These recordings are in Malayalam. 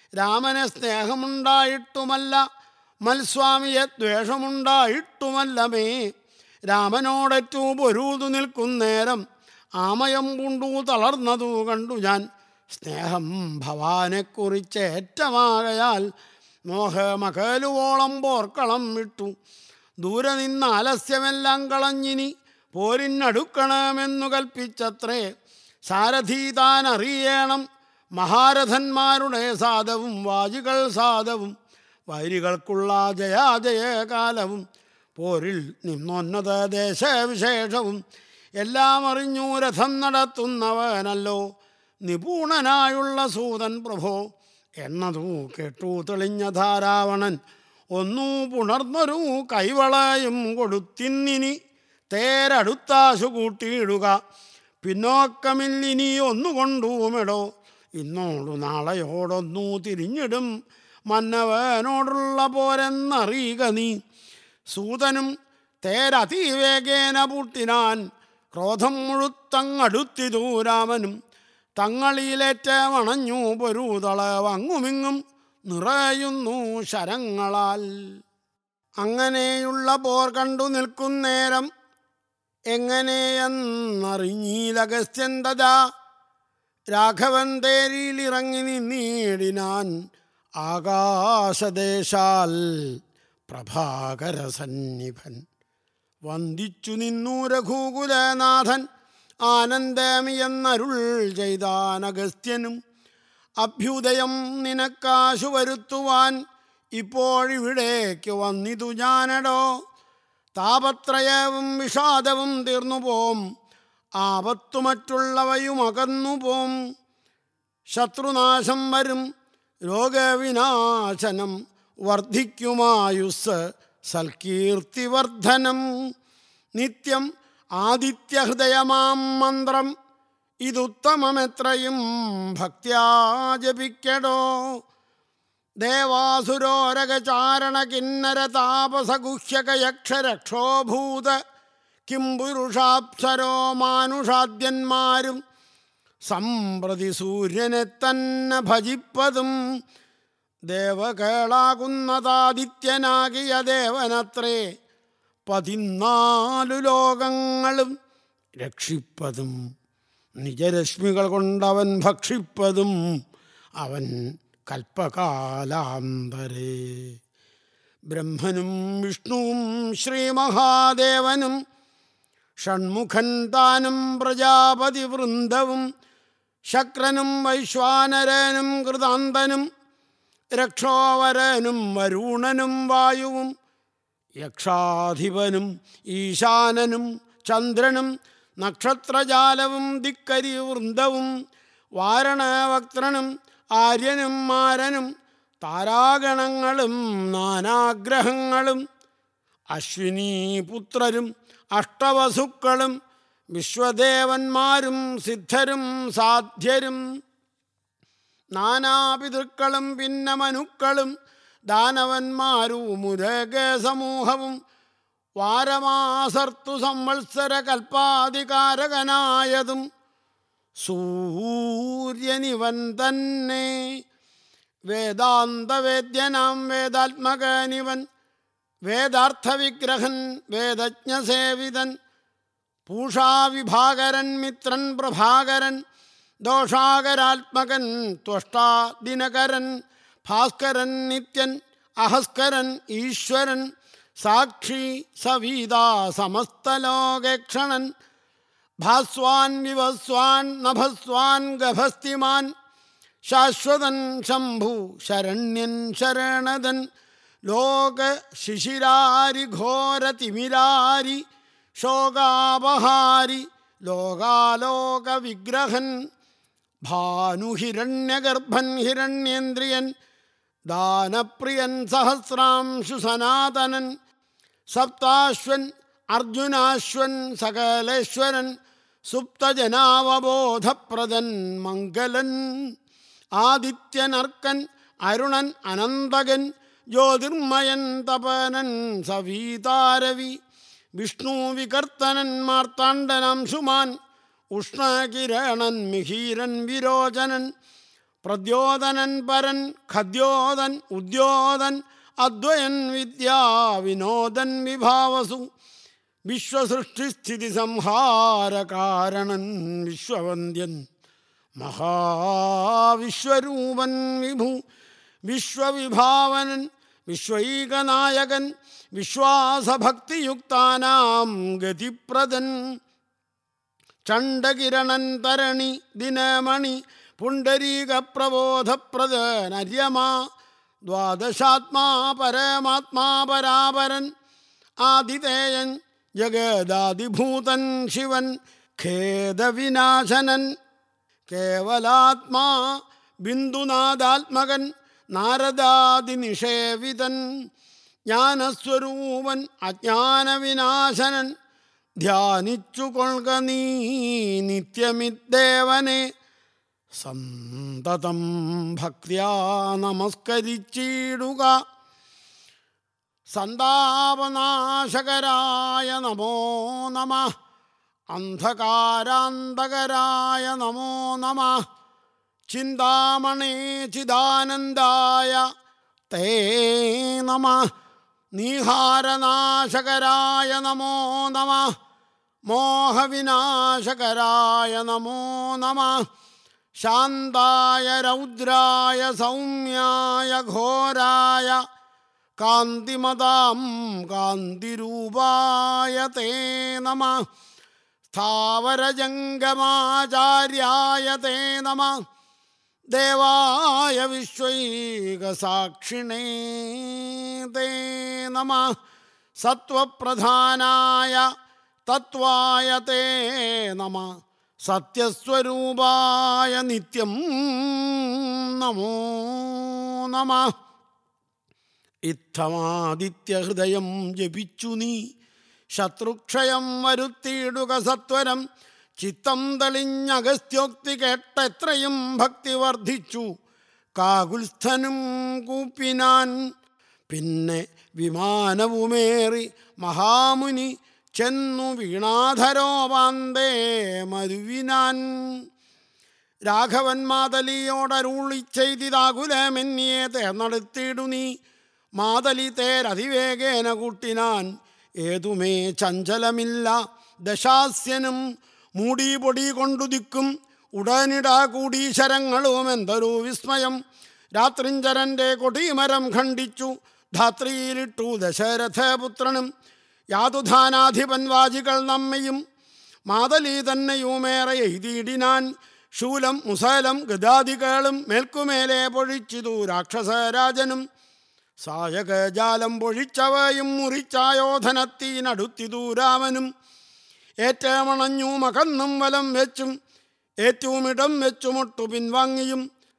രാമനെ സ്നേഹമുണ്ടായിട്ടുമല്ല മൽസ്വാമിയെ ദ്വേഷമുണ്ടായിട്ടുമല്ലമേ രാമനോടേറ്റു പൊരൂതു നിൽക്കുന്നേരം ആമയം പൂണ്ടു തളർന്നതു കണ്ടു ഞാൻ സ്നേഹം ഭവാനെക്കുറിച്ച് ഏറ്റമാകയാൽ മോഹമകലുവോളം പോർക്കളം വിട്ടു ദൂരെ നിന്ന് ആലസ്യമെല്ലാം കളഞ്ഞിനി പോരിനടുക്കണമെന്നു കൽപ്പിച്ചത്രേ സാരഥി താൻ അറിയണം മഹാരഥന്മാരുടെ സാധവും വാജികൾ സാധവും വൈരികൾക്കുള്ള ജയാജയകാലവും പോരിൽ നിന്നോന്നത ദേശവിശേഷവും എല്ലാം അറിഞ്ഞു രഥം നടത്തുന്നവനല്ലോ നിപുണനായുള്ള സൂതൻ പ്രഭോ എന്നതു കേട്ടു തെളിഞ്ഞ ധാരാവണൻ ഒന്നു പുണർന്നൊരു കൈവളയും കൊടുത്തിന്നിനി തേരടുത്താശു കൂട്ടിയിടുക പിന്നോക്കമില്ലിനി ഒന്നുകൊണ്ടുമെടോ ഇന്നോടു നാളെയോടൊന്നു തിരിഞ്ഞിടും മന്നവനോടുള്ള പോരെന്നറിയുക നീ സൂതനും തേരതിവേഗേന പൂട്ടിനാൻ ക്രോധം മുഴുത്തങ്ങടുത്തിതു രാമനും തങ്ങളിലേറ്റ വണഞ്ഞു പൊരുതള വങ്ങുമിങ്ങും നിറയുന്നു ശരങ്ങളാൽ അങ്ങനെയുള്ള പോർ കണ്ടു നിൽക്കുന്നേരം എങ്ങനെയെന്നറിഞ്ഞീലഗസ്ത്യൻ തഥാ രാഘവൻ തേരിയിലിറങ്ങി നിന്നീടിനാൻ ആകാശദേശാൽ പ്രഭാകര സന്നിഭൻ വന്ദിച്ചു നിന്നു രഘുകുലനാഥൻ ആനന്ദമി എന്നരുൾ ചെയ്താൻ അഗസ്ത്യനും അഭ്യുദയം നിനക്കാശു വരുത്തുവാൻ ഇപ്പോഴിവിടേക്ക് വന്നിതു ഞാനടോ താപത്രയവും വിഷാദവും തീർന്നു പോം ആപത്തു മറ്റുള്ളവയും അകന്നു പോം ശത്രുനാശം വരും രോഗവിനാശനം വർദ്ധിക്കുമായുസ് സൽകീർത്തിവർദ്ധനം നിത്യം ആദിത്യഹൃദയമാം മന്ത്രം ഇതുത്തമമെത്രയും ഭക്ത്യാ ജപിക്കടോ ദേവാസുരോരകചാരണ കിന്നര താപസഗുഹ്യകയക്ഷരക്ഷോഭൂത കിം പുരുഷാപ്സരോ മാനുഷാദ്യന്മാരും സമ്പ്രതി സൂര്യനെ തന്നെ ഭജിപ്പതും ദേവകേളാകുന്നതാദിത്യനാകിയ ദേവനത്രേ പതിനാലു ലോകങ്ങളും രക്ഷിപ്പതും നിജരശ്മികൾ കൊണ്ടവൻ ഭക്ഷിപ്പതും അവൻ കൽപ്പകാലാന്തരേ ബ്രഹ്മനും വിഷ്ണുവും ശ്രീമഹാദേവനും ഷൺമുഖൻ താനും പ്രജാപതി വൃന്ദവും ശക്രനും വൈശ്വാനരനും കൃതാന്തനും രക്ഷോവരനും വരുണനും വായുവും യക്ഷാധിപനും ഈശാനനും ചന്ദ്രനും നക്ഷത്രജാലവും ദിക്കരി വൃന്ദവും വാരണവക്ത്രനും ആര്യനും മാരനും താരാഗണങ്ങളും നാനാഗ്രഹങ്ങളും അശ്വിനി പുത്രരും അഷ്ടവസുക്കളും വിശ്വദേവന്മാരും സിദ്ധരും സാധ്യരും നാനാപിതൃക്കളും പിന്നെ മനുക്കളും ദാനവന്മാരും മുരക സമൂഹവും വാരമാസർത്തു സംവത്സര കൽപ്പാധികാരകനായതും സൂര്യനിവൻ തന്നെ വേദാന്തവേദ്യനാം വേദാത്മകനിവൻ വേദാർത്ഥവിഗ്രഹൻ വേദജ്ഞസേവിതൻ പൂഷാവിഭാകരൻ മിത്രൻ പ്രഭാകരൻ ദോഷാകരാത്മകൻ ത്വഷ്ടാ ദിനകരൻ ഭാസ്കരൻ നിത്യൻ അഹസ്കരൻ ഈശ്വരൻ സാക്ഷി സവീതാ സമസ്തലോകേക്ഷണൻ ഭാസ്വാൻ വിവസ്വാൻ നഭസ്വാൻ ഗഭസ്തിമാൻ ശാശ്വതൻ ശംഭു ശരണ്യൻ ശരണതൻ ലോക ശിശിരാരി ഘോര തിമിരാരി ശോകാപഹാരി ലോകാലോക വിഗ്രഹൻ ഭാനുഹിരണ്യഗർഭൻ ഹിരണ്യേന്ദ്രിയൻ ദാനപ്രിയൻ സഹസ്രാംശു സനാതനൻ സപ്താശ്വൻ അർജുനാശ്വൻ സകലേശ്വരൻ സുപ്തജനാവബോധപ്രദൻ മംഗലൻ ആദിത്യനർക്കൻ അരുണൻ അനന്തകൻ ജ്യോതിർമയൻ തപനൻ സവീതാരവി വിഷ്ണു വികർത്തനൻ മാർത്താണ്ഡനാംശുമാൻ ഉഷ്ണകിരണൻ മിഹീരൻ വിരോചനൻ പ്രദ്യോതനൻ പരൻ ഖദ്യോതൻ ഉദ്യോതൻ അദ്വയൻ വിദ്യാ വിനോദൻ വിഭാവസു വിശ്വസൃഷ്ടിസ്ഥിതി സംഹാരകാരണൻ വിശ്വവന്ദ്യൻ മഹാവിശ്വരൂപൻ വിഭു വിശ്വവിഭാവനൻ വിശ്വൈകനായകൻ വിശ്വാസഭക്തിയുക്താനാം ഗതിപ്രദൻ ചണ്ഡകിരണൻ തരണി ദിനമണി പുണ്ടരീകപ്രബോധപ്രദ നര്യമാ ദ്വാദശാത്മാ പരമാത്മാ പരാപരൻ ആദിതേയൻ ജഗദാദിഭൂതൻ ശിവൻ ഖേദവിനാശനൻ കേവലാത്മാ ബിന്ദുനാഥാത്മകൻ നാരദാദിനിഷേവിതൻ ജ്ഞാനസ്വരൂപൻ അജ്ഞാനവിനാശനൻ ധ്യാനിച്ചു കൊൾക നീ നിത്യമിദ്ദേവനെ സന്തതം ഭക്തിയാ നമസ്കരിച്ചിടുക സന്താപനാശകരായ നമോ നമ അന്ധകാരാന്തകരായ നമോ നമ ചിന്താമണേ ചിദാനന്ദായ തേ നമ നീഹാരനാശകരായ നമോ നമ മോഹവിനാശകരായ നമോ നമ ശാന്തായ രൗദ്രായ സൗമ്യായ ഘോരായ കാന്തിമതാം കാന്തിരൂപായ തേ നമ സ്ഥാവരജംഗമാചാര്യായ തേ നമ ദേവായ വിശ്വൈകസാക്ഷിണേ തേ നമ സത്വപ്രധാനായ തത്വായ തേ നമ സത്യസ്വരൂപായ നിത്യം നമോ നമ ഇത്തമാദിത്യഹൃദയം ജപിച്ചു നീ ശത്രുക്ഷയം വരുത്തിയിടുക സത്വരം ചിത്തം തെളിഞ്ഞഗസ്ത്യോക്തി കേട്ടെത്രയും ഭക്തി വർദ്ധിച്ചു കാകുൽസ്ഥനും കൂപ്പിനാൻ പിന്നെ വിമാനവുമേറി മഹാമുനി ചെന്നു വീണാധരോപാന്തേ മരുവിനാൻ രാഘവൻ മാതലിയോടരുളി ചെയ്തിതാകുലമെന്നിയെ തേർന്നെടുത്തിടു നീ മാതലി തേരതിവേഗേന കൂട്ടിനാൻ ഏതുമേ ചഞ്ചലമില്ല ദശാസ്യനും മൂടി പൊടി കൊണ്ടു ദിക്കും ഉടനിട കൂടീശരങ്ങളും എന്തൊരു വിസ്മയം രാത്രിഞ്ചരൻ്റെ കൊടിമരം ഖണ്ഡിച്ചു ധാത്രിയിലിട്ടു ദശരഥപുത്രനും യാതുധാനാധിപൻ വാജികൾ നമ്മയും മാതലി തന്നെയുമേറെ എഴുതിയിടിനാൻ ശൂലം മുസലം ഗദാദികളും മേൽക്കുമേലെ പൊഴിച്ചിതു രാക്ഷസരാജനും സായകജാലം പൊഴിച്ചവയും മുറിച്ചായോധനത്തീനടുത്തിതു രാമനും ഏറ്റമണഞ്ഞു മകന്നും വലം വെച്ചും ഏറ്റുമിടം വെച്ചുമൊട്ടു പിൻവാങ്ങിയും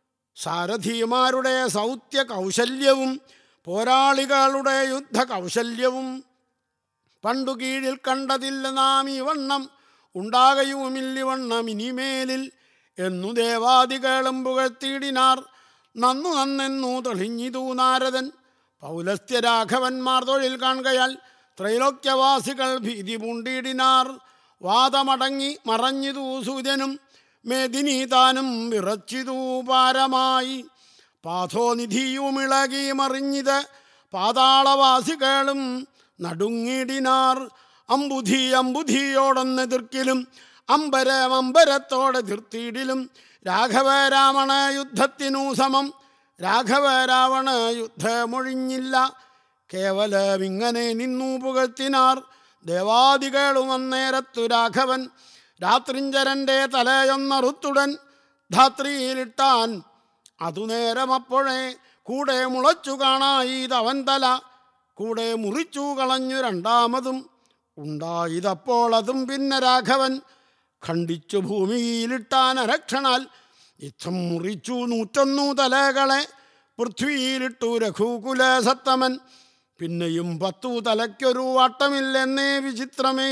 സാരഥിമാരുടെ സൗത്യ കൗശല്യവും പോരാളികളുടെ യുദ്ധ കൗശല്യവും പണ്ടു കീഴിൽ കണ്ടതില്ല നാം ഈ വണ്ണം ഉണ്ടാകയുമില്ലിവണ്ണം ഇനിമേലിൽ എന്നു ദേവാദികളും പുകഴ്ത്തിയിടിനാർ നന്നു നന്നെന്നു തെളിഞ്ഞിതു നാരദൻ പൗലസ്ത്യരാഘവന്മാർ തൊഴിൽ കാണുകയാൽ ത്രൈലോക്യവാസികൾ ഭീതി പൂണ്ടിയിടിനാർ വാദമടങ്ങി മറഞ്ഞിതു സൂര്യനും മേദിനി താനും വിറച്ചിതു പാരമായി പാഥോനിധിയുമിളകി മറിഞ്ഞിത് പാതാളവാസികളും നടുങ്ങിടിനാർ അമ്പുധി അമ്പുധിയോടൊന്നെതിർക്കിലും അമ്പരം അമ്പരത്തോടെ തീർത്തിയിടിലും രാഘവരാവണ യുദ്ധത്തിനു സമം രാഘവരാവണ യുദ്ധമൊഴിഞ്ഞില്ല കേവലം ഇങ്ങനെ നിന്നു പുകഴ്ത്തിനാർ ദേവാദികളും അന്നേരത്തു രാഘവൻ രാത്രിഞ്ചരൻ്റെ തലയൊന്നറുത്തുടൻ ധാത്രിയിലിട്ടാൻ അതു നേരമപ്പോഴേ കൂടെ മുളച്ചു കാണായിതവൻ തല കൂടെ മുറിച്ചു കളഞ്ഞു രണ്ടാമതും ഉണ്ടായതപ്പോൾ അതും പിന്നെ രാഘവൻ ഖണ്ഡിച്ചു ഭൂമിയിലിട്ടാൻ അരക്ഷണാൽ യുദ്ധം മുറിച്ചു നൂറ്റൊന്നു തലകളെ പൃഥ്വിയിലിട്ടു രഘുകുല സത്തമൻ പിന്നെയും പത്തു തലയ്ക്കൊരു വാട്ടമില്ലെന്നേ വിചിത്രമേ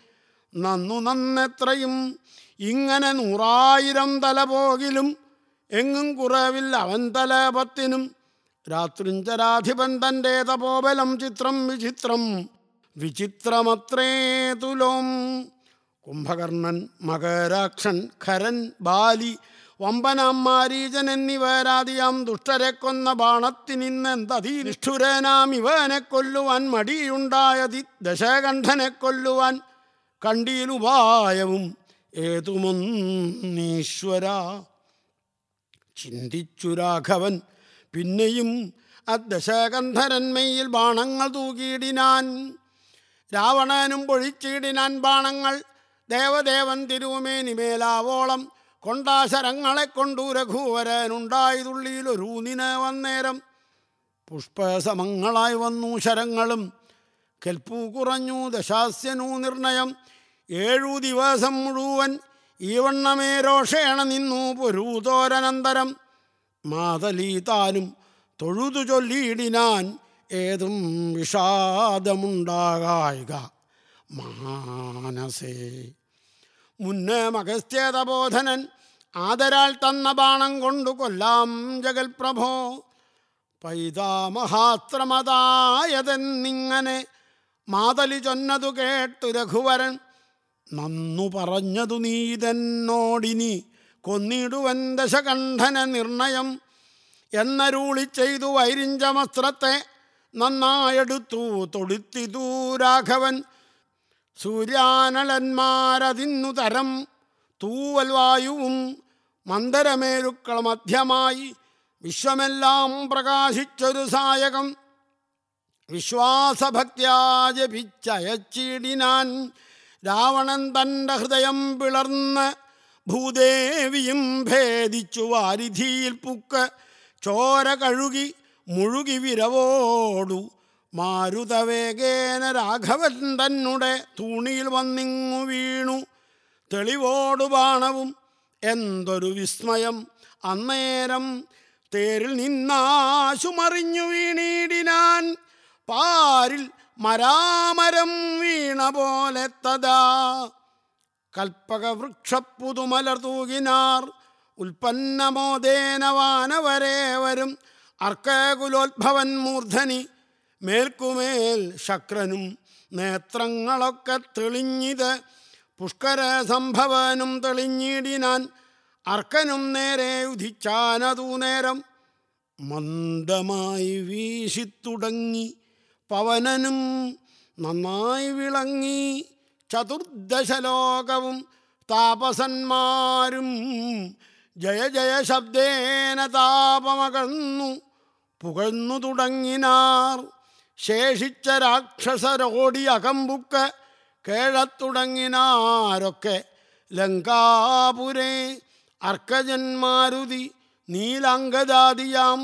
നന്നു നന്നെത്രയും ഇങ്ങനെ നൂറായിരം തല പോകിലും എങ്ങും കുറവില്ല അവൻ തല പത്തിനും രാത്രിഞ്ചരാധിപൻ തൻ്റെ തപോബലം ചിത്രം വിചിത്രം വിചിത്രമത്രേ തുലോം കുംഭകർണൻ മകരാക്ഷൻ ഖരൻ ബാലി വമ്പനാം മാരീചൻ എന്നിവരാദിയാം ദുഷ്ടരെ കൊന്ന ബാണത്തിനിന്നെന്തതി നിഷ്ഠുരനാം ഇവനെ കൊല്ലുവാൻ മടിയുണ്ടായതി ദശകണ്ഠനെ കൊല്ലുവാൻ കണ്ടിയിലുപായവും ഏതുമൊന്നീശ്വര ചിന്തിച്ചു രാഘവൻ പിന്നെയും അദശകന്ധരന്മയിൽ ബാണങ്ങൾ തൂക്കിയിടിനാൻ രാവണനും പൊഴിച്ചിടിനാൻ ബാണങ്ങൾ ദേവദേവൻ തിരുമേനി മേലാവോളം കൊണ്ടാശരങ്ങളെ കൊണ്ടു രഘുവരനുണ്ടായതുള്ളിയിലൊരൂന്നിന് വന്നേരം പുഷ്പസമങ്ങളായി വന്നു ശരങ്ങളും കെൽപ്പു കുറഞ്ഞു ദശാസ്യനു നിർണയം ഏഴു ദിവസം മുഴുവൻ ഈ വണ്ണമേ രോഷേണ നിന്നു പൊരൂതോരനന്തരം മാതലി താനും തൊഴുതു ചൊല്ലിയിടിനാൻ ഏതും വിഷാദമുണ്ടാകായിക മാനസേ മുന്നേ മകസ്തേതബോധനൻ ആദരാൽ തന്ന ബാണം കൊണ്ടു കൊല്ലാം ജഗൽപ്രഭോ പൈതാമഹാത്രമതായതെന്നിങ്ങനെ മാതലി ചൊന്നതു കേട്ടു രഘുവരൻ നന്നു പറഞ്ഞതു നീതെന്നോടിനി കൊന്നിടുവൻ ദശകണ്ഠന നിർണയം എന്നരുളി ചെയ്തു വൈരിഞ്ചമസ്ത്രത്തെ നന്നായെടുത്തു തൊടുത്തിതു രാഘവൻ സൂര്യാനലന്മാരതിന്നു തരം തൂവൽ വായുവും മന്ദരമേരുക്കൾ മധ്യമായി വിശ്വമെല്ലാം പ്രകാശിച്ചൊരു സായകം വിശ്വാസഭക്ത്യാജപിച്ചയച്ചിടിനാൻ രാവണൻ തൻ്റെ ഹൃദയം പിളർന്ന് ഭൂദേവിയും ഭേദിച്ചു വാരിധിയിൽ പുക്ക് ചോര കഴുകി മുഴുകി വിരവോടു മാരുതവേഗേന രാഘവൻ തന്നെ തൂണിയിൽ വന്നിങ്ങു വീണു തെളിവോടു ബാണവും എന്തൊരു വിസ്മയം അന്നേരം തേരിൽ നിന്നാശുമറിഞ്ഞു വീണിടിനാൻ പാരിൽ മരാമരം വീണ പോലെ തഥാ കൽപ്പക വൃക്ഷപ്പുതുമലർ തൂകിനാർ ഉൽപ്പന്നമോദേന വാനവരേവരും അർക്കകുലോദ്ഭവൻ മൂർധനി മേൽക്കുമേൽ ശക്രനും നേത്രങ്ങളൊക്കെ തെളിഞ്ഞിത് പുഷ്കര സംഭവനും തെളിഞ്ഞിടിനാൻ അർക്കനും നേരെ ഉദിച്ചാനതു നേരം മന്ദമായി വീശിത്തുടങ്ങി പവനനും നന്നായി വിളങ്ങി ചതുർദശലോകവും താപസന്മാരും ജയ ജയ ശബ്ദേന താപമകന്നു പുകഴ്ന്നു തുടങ്ങിനാർ ശേഷിച്ച രാക്ഷസരോടി അകമ്പുക്ക് കേഴത്തുടങ്ങിനാരൊക്കെ ലങ്കാപുരേ അർക്കജന്മാരുതി നീലങ്കജാതിയാം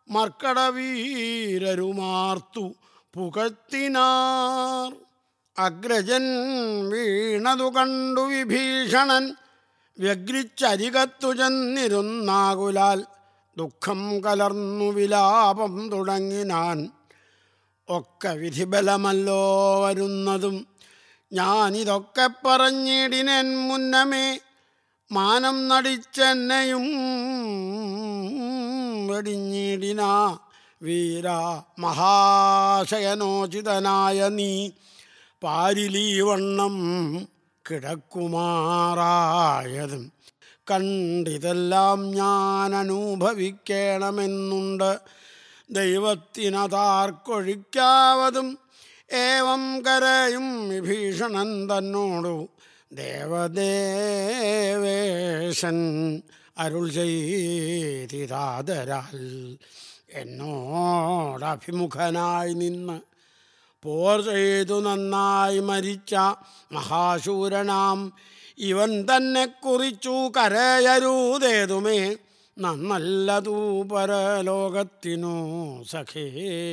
മർക്കടവീരരുമാർത്തു പുകഴ്ത്തിനാർ അഗ്രജൻ വീണതു കണ്ടു വിഭീഷണൻ വ്യഗ്രിച്ചരികത്തു ചെന്നിരുന്നാകുലാൽ ദുഃഖം കലർന്നു വിലാപം തുടങ്ങിനാൻ ഒക്കെ വിധിബലമല്ലോ വരുന്നതും ഞാനിതൊക്കെ പറഞ്ഞിടിനൻ മുന്നമേ മാനം നടിച്ചെന്നെയും വെടിഞ്ഞിടിന വീര മഹാശയനോചിതനായ നീ പാരിലീ വണ്ണം കിടക്കുമാറായതും കണ്ടിതെല്ലാം ഞാൻ അനുഭവിക്കണമെന്നുണ്ട് ദൈവത്തിനതാർക്കൊഴിക്കാവതും ഏവം കരയും വിഭീഷണൻ തന്നോടു ദേവദേവേശൻ അരുൾ ചെയ്തിരാതരാൽ എന്നോടഭിമുഖനായി നിന്ന് പോർ ചെയ്തു നന്നായി മരിച്ച മഹാശൂരനാം ഇവൻ തന്നെ കുറിച്ചു കരയരുതേതുമേ നന്നല്ലതൂ പരലോകത്തിനു സഖേ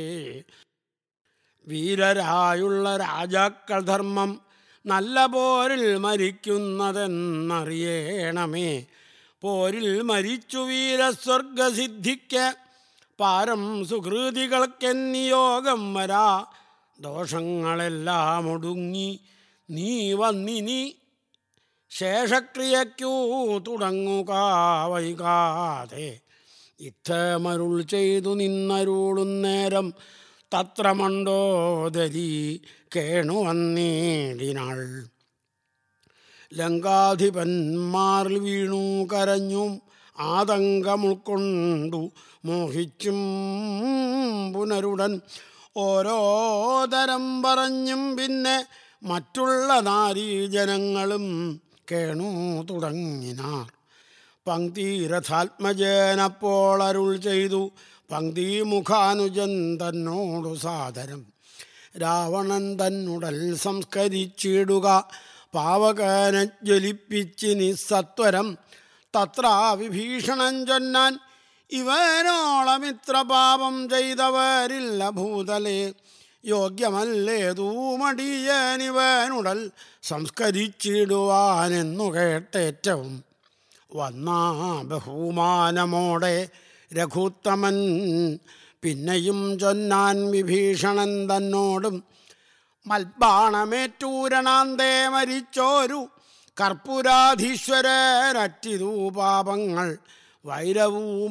വീരരായുള്ള രാജാക്കൾ ധർമ്മം നല്ല പോരിൽ മരിക്കുന്നതെന്നറിയണമേ പോരിൽ മരിച്ചു വീരസ്വർഗസിദ്ധിക്ക് പാരം സുഹൃതികൾക്കെന്നിയോഗം വരാ ദോഷങ്ങളെല്ലാം ഒടുങ്ങി നീ വന്നിനി ശേഷക്രിയയ്ക്കൂ തുടങ്ങുക വൈകാതെ ഇത്തമരുൾ ചെയ്തു നിന്നരുളുന്നേരം തത്ര മണ്ടോദരി കേണു വന്നീടിനാൾ ലങ്കാധിപന്മാരിൽ വീണു കരഞ്ഞും ആതങ്കമുൾക്കൊണ്ടു മോഹിച്ചും പുനരുടൻ ഓരോ തരം പറഞ്ഞും പിന്നെ മറ്റുള്ള നാരീജനങ്ങളും കേണു തുടങ്ങിനാർ പങ്ക്തിരഥാത്മജനപ്പോൾ അരുൾ ചെയ്തു പങ്ക്തി മുഖാനുജൻ തന്നോടു സാദരം രാവണൻ തന്നുടൽ സംസ്കരിച്ചിടുക പാവകനെ ജ്വലിപ്പിച്ച് നിസ്സത്വരം തത്ര വിഭീഷണൻ ചൊന്നാൻ ഇവനോളമിത്ര പാപം ചെയ്തവരില്ല ഭൂതലേ യോഗ്യമല്ലേതൂ മടിയനിവനുടൽ സംസ്കരിച്ചിടുവാനെന്നു കേട്ടേറ്റവും വന്ന ബഹുമാനമോടെ രഘുത്തമൻ പിന്നെയും ചൊന്നാൻ വിഭീഷണൻ തന്നോടും മൽബാണമേറ്റൂരണാന്തേ മരിച്ചോരു കർപ്പൂരാധീശ്വരനറ്റിതു പാപങ്ങൾ വൈരവും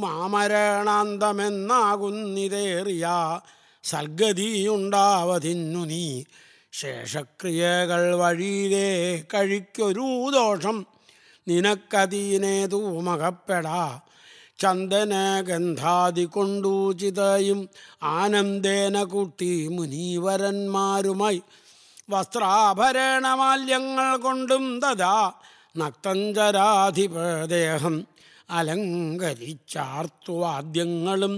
ആമരണാന്തമെന്നാകുന്നിതേറിയ സൽഗതിയുണ്ടാവതിന്നു നീ ശേഷക്രിയകൾ വഴിയിലേ കഴിക്കൊരു ദോഷം നിനക്കതീനേതു മകപ്പെടാ ചന്ദന ഗന്ധാദി കൊണ്ടു ചിതയും ആനന്ദേന കൂട്ടി മുനീവരന്മാരുമായി വസ്ത്രാഭരണമാല്യങ്ങൾ കൊണ്ടും തഥാ നക്തഞ്ചരാധിപദേഹം അലങ്കരിച്ചാർത്തുവാദ്യങ്ങളും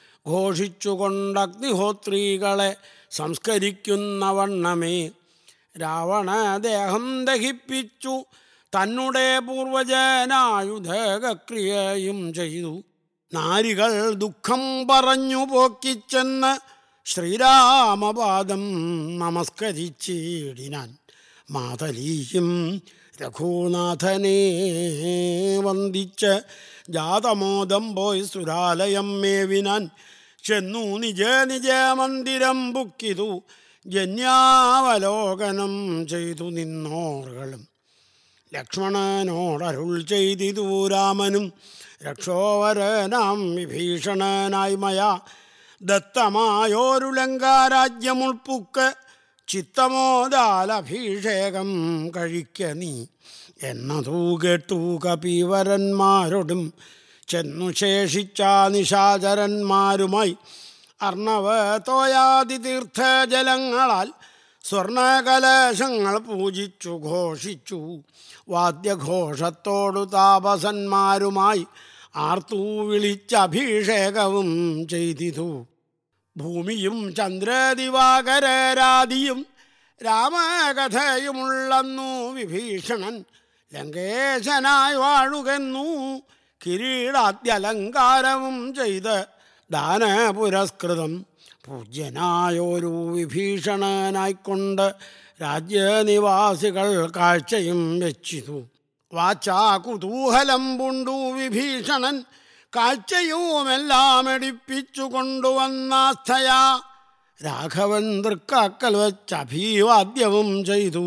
ഘോഷിച്ചുകൊണ്ടഗ്നിഹോത്രീകളെ സംസ്കരിക്കുന്ന വണ്ണമേ രാവണദേഹം ദഹിപ്പിച്ചു തന്നെ പൂർവജനായുധക്രിയയും ചെയ്തു നാരികൾ ദുഃഖം പറഞ്ഞു പോക്കിച്ചെന്ന് ശ്രീരാമപാദം നമസ്കരിച്ചിടിനാൻ മാതലീയും രഘുനാഥനെ വന്ദിച്ച് ജാതമോദം പോയി സുരാലയം മേവിനാൻ ചെന്നു നിജ നിജ മന്ദിരം ബുക്കിതു ജന്യാവലോകനം ചെയ്തു നിന്നോറുകളും ലക്ഷ്മണനോടരുൾ ചെയ്തിതു രാമനും രക്ഷോവരനാം വിഭീഷണനായി മയാ ദത്തമായോരു ലങ്കാരാജ്യമുൾപ്പുക്ക് ചിത്തമോദാലഭിഷേകം കഴിക്ക നീ എന്നതു കേട്ടു കപിവരന്മാരോടും ചെന്നു ശേഷിച്ച നിശാചരന്മാരുമായി അർണവ തോയാതി തീർത്ഥജലങ്ങളാൽ സ്വർണകലശങ്ങൾ പൂജിച്ചു ഘോഷിച്ചു വാദ്യഘോഷത്തോടു താപസന്മാരുമായി ആർത്തു വിളിച്ചഭിഷേകവും ചെയ്തിതു ഭൂമിയും ചന്ദ്രദിവാകരാദിയും രാമകഥയുമുള്ളന്നു വിഭീഷണൻ ലങ്കേശനായി വാഴുകെന്നു കിരീടാദ്യലങ്കാരവും ചെയ്ത് ദാനപുരസ്കൃതം പൂജ്യനായൊരു വിഭീഷണനായിക്കൊണ്ട് രാജ്യനിവാസികൾ കാഴ്ചയും വെച്ചിതു വാച്ചാ കുതൂഹലം പൂണ്ടു വിഭീഷണൻ കാഴ്ചയുമെല്ലാം എടുപ്പിച്ചു കൊണ്ടുവന്നാസ്ഥയാ രാഘവൻ തൃക്കാക്കൽ വച്ച് അഭിവാദ്യവും ചെയ്തു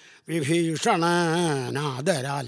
വിഭീഷണനാദരാൽ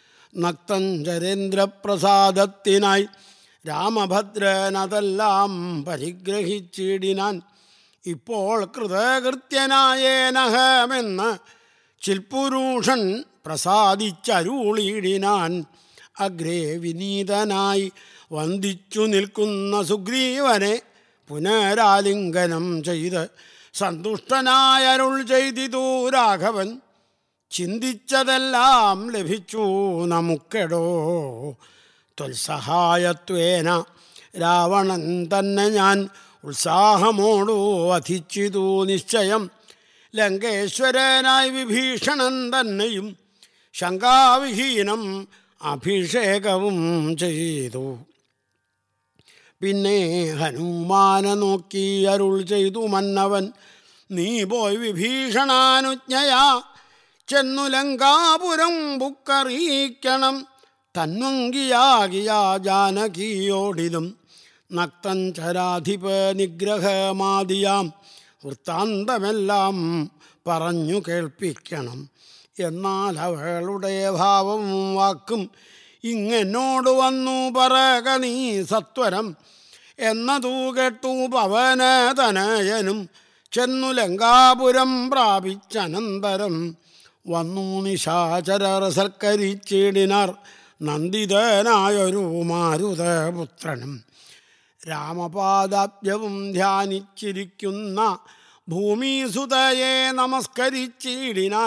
നക്തഞ്ചരേന്ദ്രപ്രസാദത്തിനായി രാമഭദ്രനതെല്ലാം പരിഗ്രഹിച്ചിടിനാൻ ഇപ്പോൾ കൃതകൃത്യനായേനഹമെന്ന് ചിൽപുരുഷൻ പ്രസാദിച്ചരുളിയിടിനാൻ അഗ്രേ വിനീതനായി വന്ദിച്ചു നിൽക്കുന്ന സുഗ്രീവനെ പുനരാലിംഗനം ചെയ്ത് സന്തുഷ്ടനായരുൾ ചെയ്തിതു രാഘവൻ ചിന്തിച്ചതെല്ലാം ലഭിച്ചു നമുക്കെടോ ത്വൽസഹായത്വേന രാവണൻ തന്നെ ഞാൻ ഉത്സാഹമോടു വധിച്ചിതു നിശ്ചയം ലങ്കേശ്വരനായി വിഭീഷണൻ തന്നെയും ശങ്കാവിഹീനം അഭിഷേകവും ചെയ്തു പിന്നെ ഹനുമാനെ നോക്കി അരുൾ ചെയ്തു മന്നവൻ നീ പോയി വിഭീഷണാനുജ്ഞയാ ചെന്നു ലങ്കാപുരം ബുക്കറിയിക്കണം തന്വങ്കിയാകിയ ജാനകിയോടിലും നക്തഞ്ചരാധിപ നിഗ്രഹമാദിയാം വൃത്താന്തമെല്ലാം പറഞ്ഞു കേൾപ്പിക്കണം എന്നാൽ അവളുടെ ഭാവവും വാക്കും ഇങ്ങെന്നോട് വന്നു പറക നീ സത്വരം എന്നതു കേട്ടു പവനതനയനും ചെന്നു ലങ്കാപുരം പ്രാപിച്ചനന്തരം വന്നു നിശാചരർ സൽക്കരിച്ചിടിനാർ നന്ദിതനായൊരു മാരുതപുത്രനും രാമപാദാബ്ജവും ധ്യാനിച്ചിരിക്കുന്ന ഭൂമിസുതയെ നമസ്കരിച്ചിടിനാൻ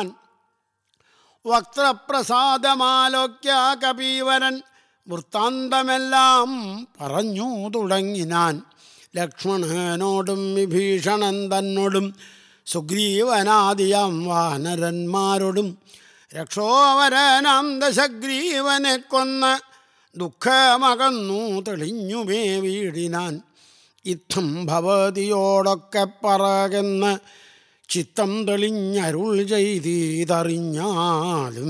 വക്രപ്രസാദമാലോക്യ കപീവരൻ വൃത്താന്തമെല്ലാം പറഞ്ഞു തുടങ്ങിനാൻ ലക്ഷ്മണനോടും വിഭീഷണൻ തന്നോടും സുഗ്രീവനാദിയാം വാനരന്മാരോടും രക്ഷോവരനാം ദശഗ്രീവനെ കൊന്ന് ദുഃഖമകന്നു തെളിഞ്ഞുമേ വീടിനാൻ ഇത്തം ഭവതിയോടൊക്കെ പറകെന്ന് ചിത്തം തെളിഞ്ഞരുൾ ചെയ്തീതറിഞ്ഞാലും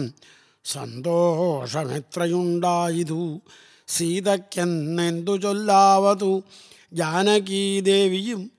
സന്തോഷമെത്രയുണ്ടായതു സീതയ്ക്കെന്നെന്തു ചൊല്ലാവതു ജാനകീദേവിയും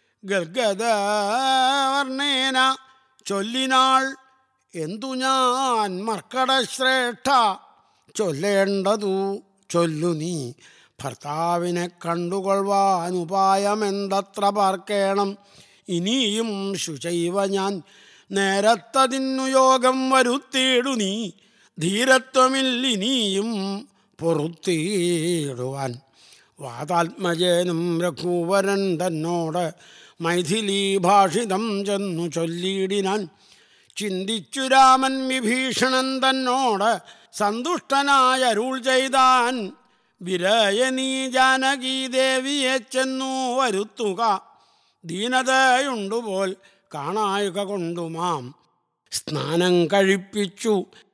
ഗർഗദവർണേന ചൊല്ലിനാൾ എന്തു ഞാൻ മർക്കടശ്രേഷ്ഠ ചൊല്ലേണ്ടതു ചൊല്ലു നീ ഭർത്താവിനെ കണ്ടുകൊള്ളുവാൻ ഉപായമെന്തത്ര പാർക്കേണം ഇനിയും ശുചൈവ ഞാൻ നേരത്തതിന്നു യോഗം വരുത്തിയിടു നീ ധീരത്വമില്ലിനിയും പൊറുത്തിയിടുവാൻ വാതാത്മജനും രഘുവരൻ തന്നോട് മൈഥിലീ ഭാഷിതം ചെന്നു ചൊല്ലിയിടിനാൻ ചിന്തിച്ചു രാമൻ വിഭീഷണൻ തന്നോട് സന്തുഷ്ടനായ അരുൾ ചെയ്താൻ വിരയനീ ജാനകീ ദേവിയെ ചെന്നു വരുത്തുക ദീനതയുണ്ടുപോൽ കാണായുക കൊണ്ടുമാം സ്നാനം കഴിപ്പിച്ചു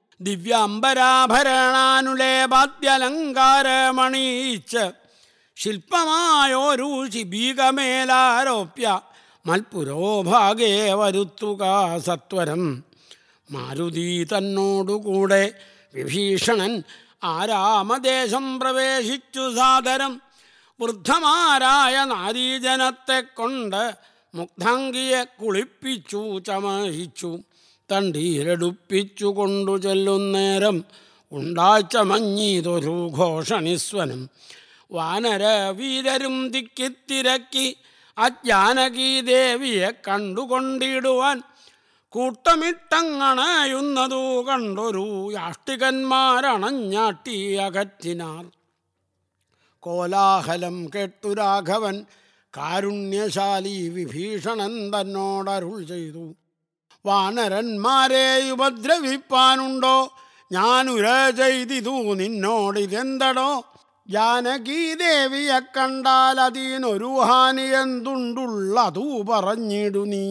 ദിവ്യാംബരാഭരണാനുലേപാദ്യലങ്കാരമണിയിച്ച് ശില്പമായോരു ശിബീകമേലാരോപ്യ മൽപുരോഭാഗേ വരുത്തുക സത്വരം മാരുതി തന്നോടുകൂടെ വിഭീഷണൻ ആരാമദേശം പ്രവേശിച്ചു സാദരം വൃദ്ധമാരായ നാരീജനത്തെ കൊണ്ട് മുഗ്ധാംഗിയെ കുളിപ്പിച്ചു ചമഹിച്ചു തണ്ടീരെടുപ്പിച്ചു കൊണ്ടു ചെല്ലുന്നേരം ഉണ്ടാച്ചമഞ്ഞീതൊരു ഘോഷണിസ്വനം വാനര വീരരും തിക്കിത്തിരക്കി അജ്ഞാനകീ ദേവിയെ കണ്ടുകൊണ്ടിടുവാൻ കൂട്ടമിട്ടങ്ങണയുന്നതു കണ്ടൊരു യാഷ്ടികന്മാരണഞ്ഞാട്ടി അകറ്റിനാർ കോലാഹലം കേട്ടു രാഘവൻ കാരുണ്യശാലി വിഭീഷണൻ തന്നോടരുൾ ചെയ്തു വാനരന്മാരെ ഉപദ്രവിപ്പാനുണ്ടോ ഞാനുര ചെയ്തിതു നിന്നോടിതെന്തടോ ജാനകീ ദേവിയെ കണ്ടാൽ അതിനൊരു ഹാനി എന്തുണ്ടുള്ളതു പറഞ്ഞിടു നീ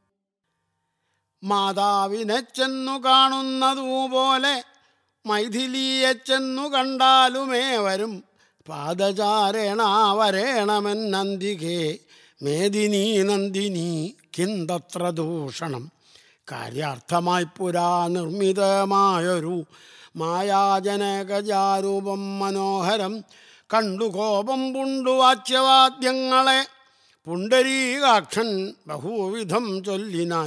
മാതാവിനെ ചെന്നു കാണുന്നതുപോലെ മൈഥിലിയെ ചെന്നു കണ്ടാലുമേ വരും പാദചാരേണ വരേണമെന്നന്തികേ മേദിനി നന്ദിനി കിന്തത്ര ദൂഷണം കാര്യാർത്ഥമായി പുരാ നിർമ്മിതമായൊരു മായാജനകജാരൂപം മനോഹരം കണ്ടു കോപം പുണ്ടു വാച്യവാദ്യങ്ങളെ പുണ്ടരീകാക്ഷൻ ബഹുവിധം ചൊല്ലിനാൻ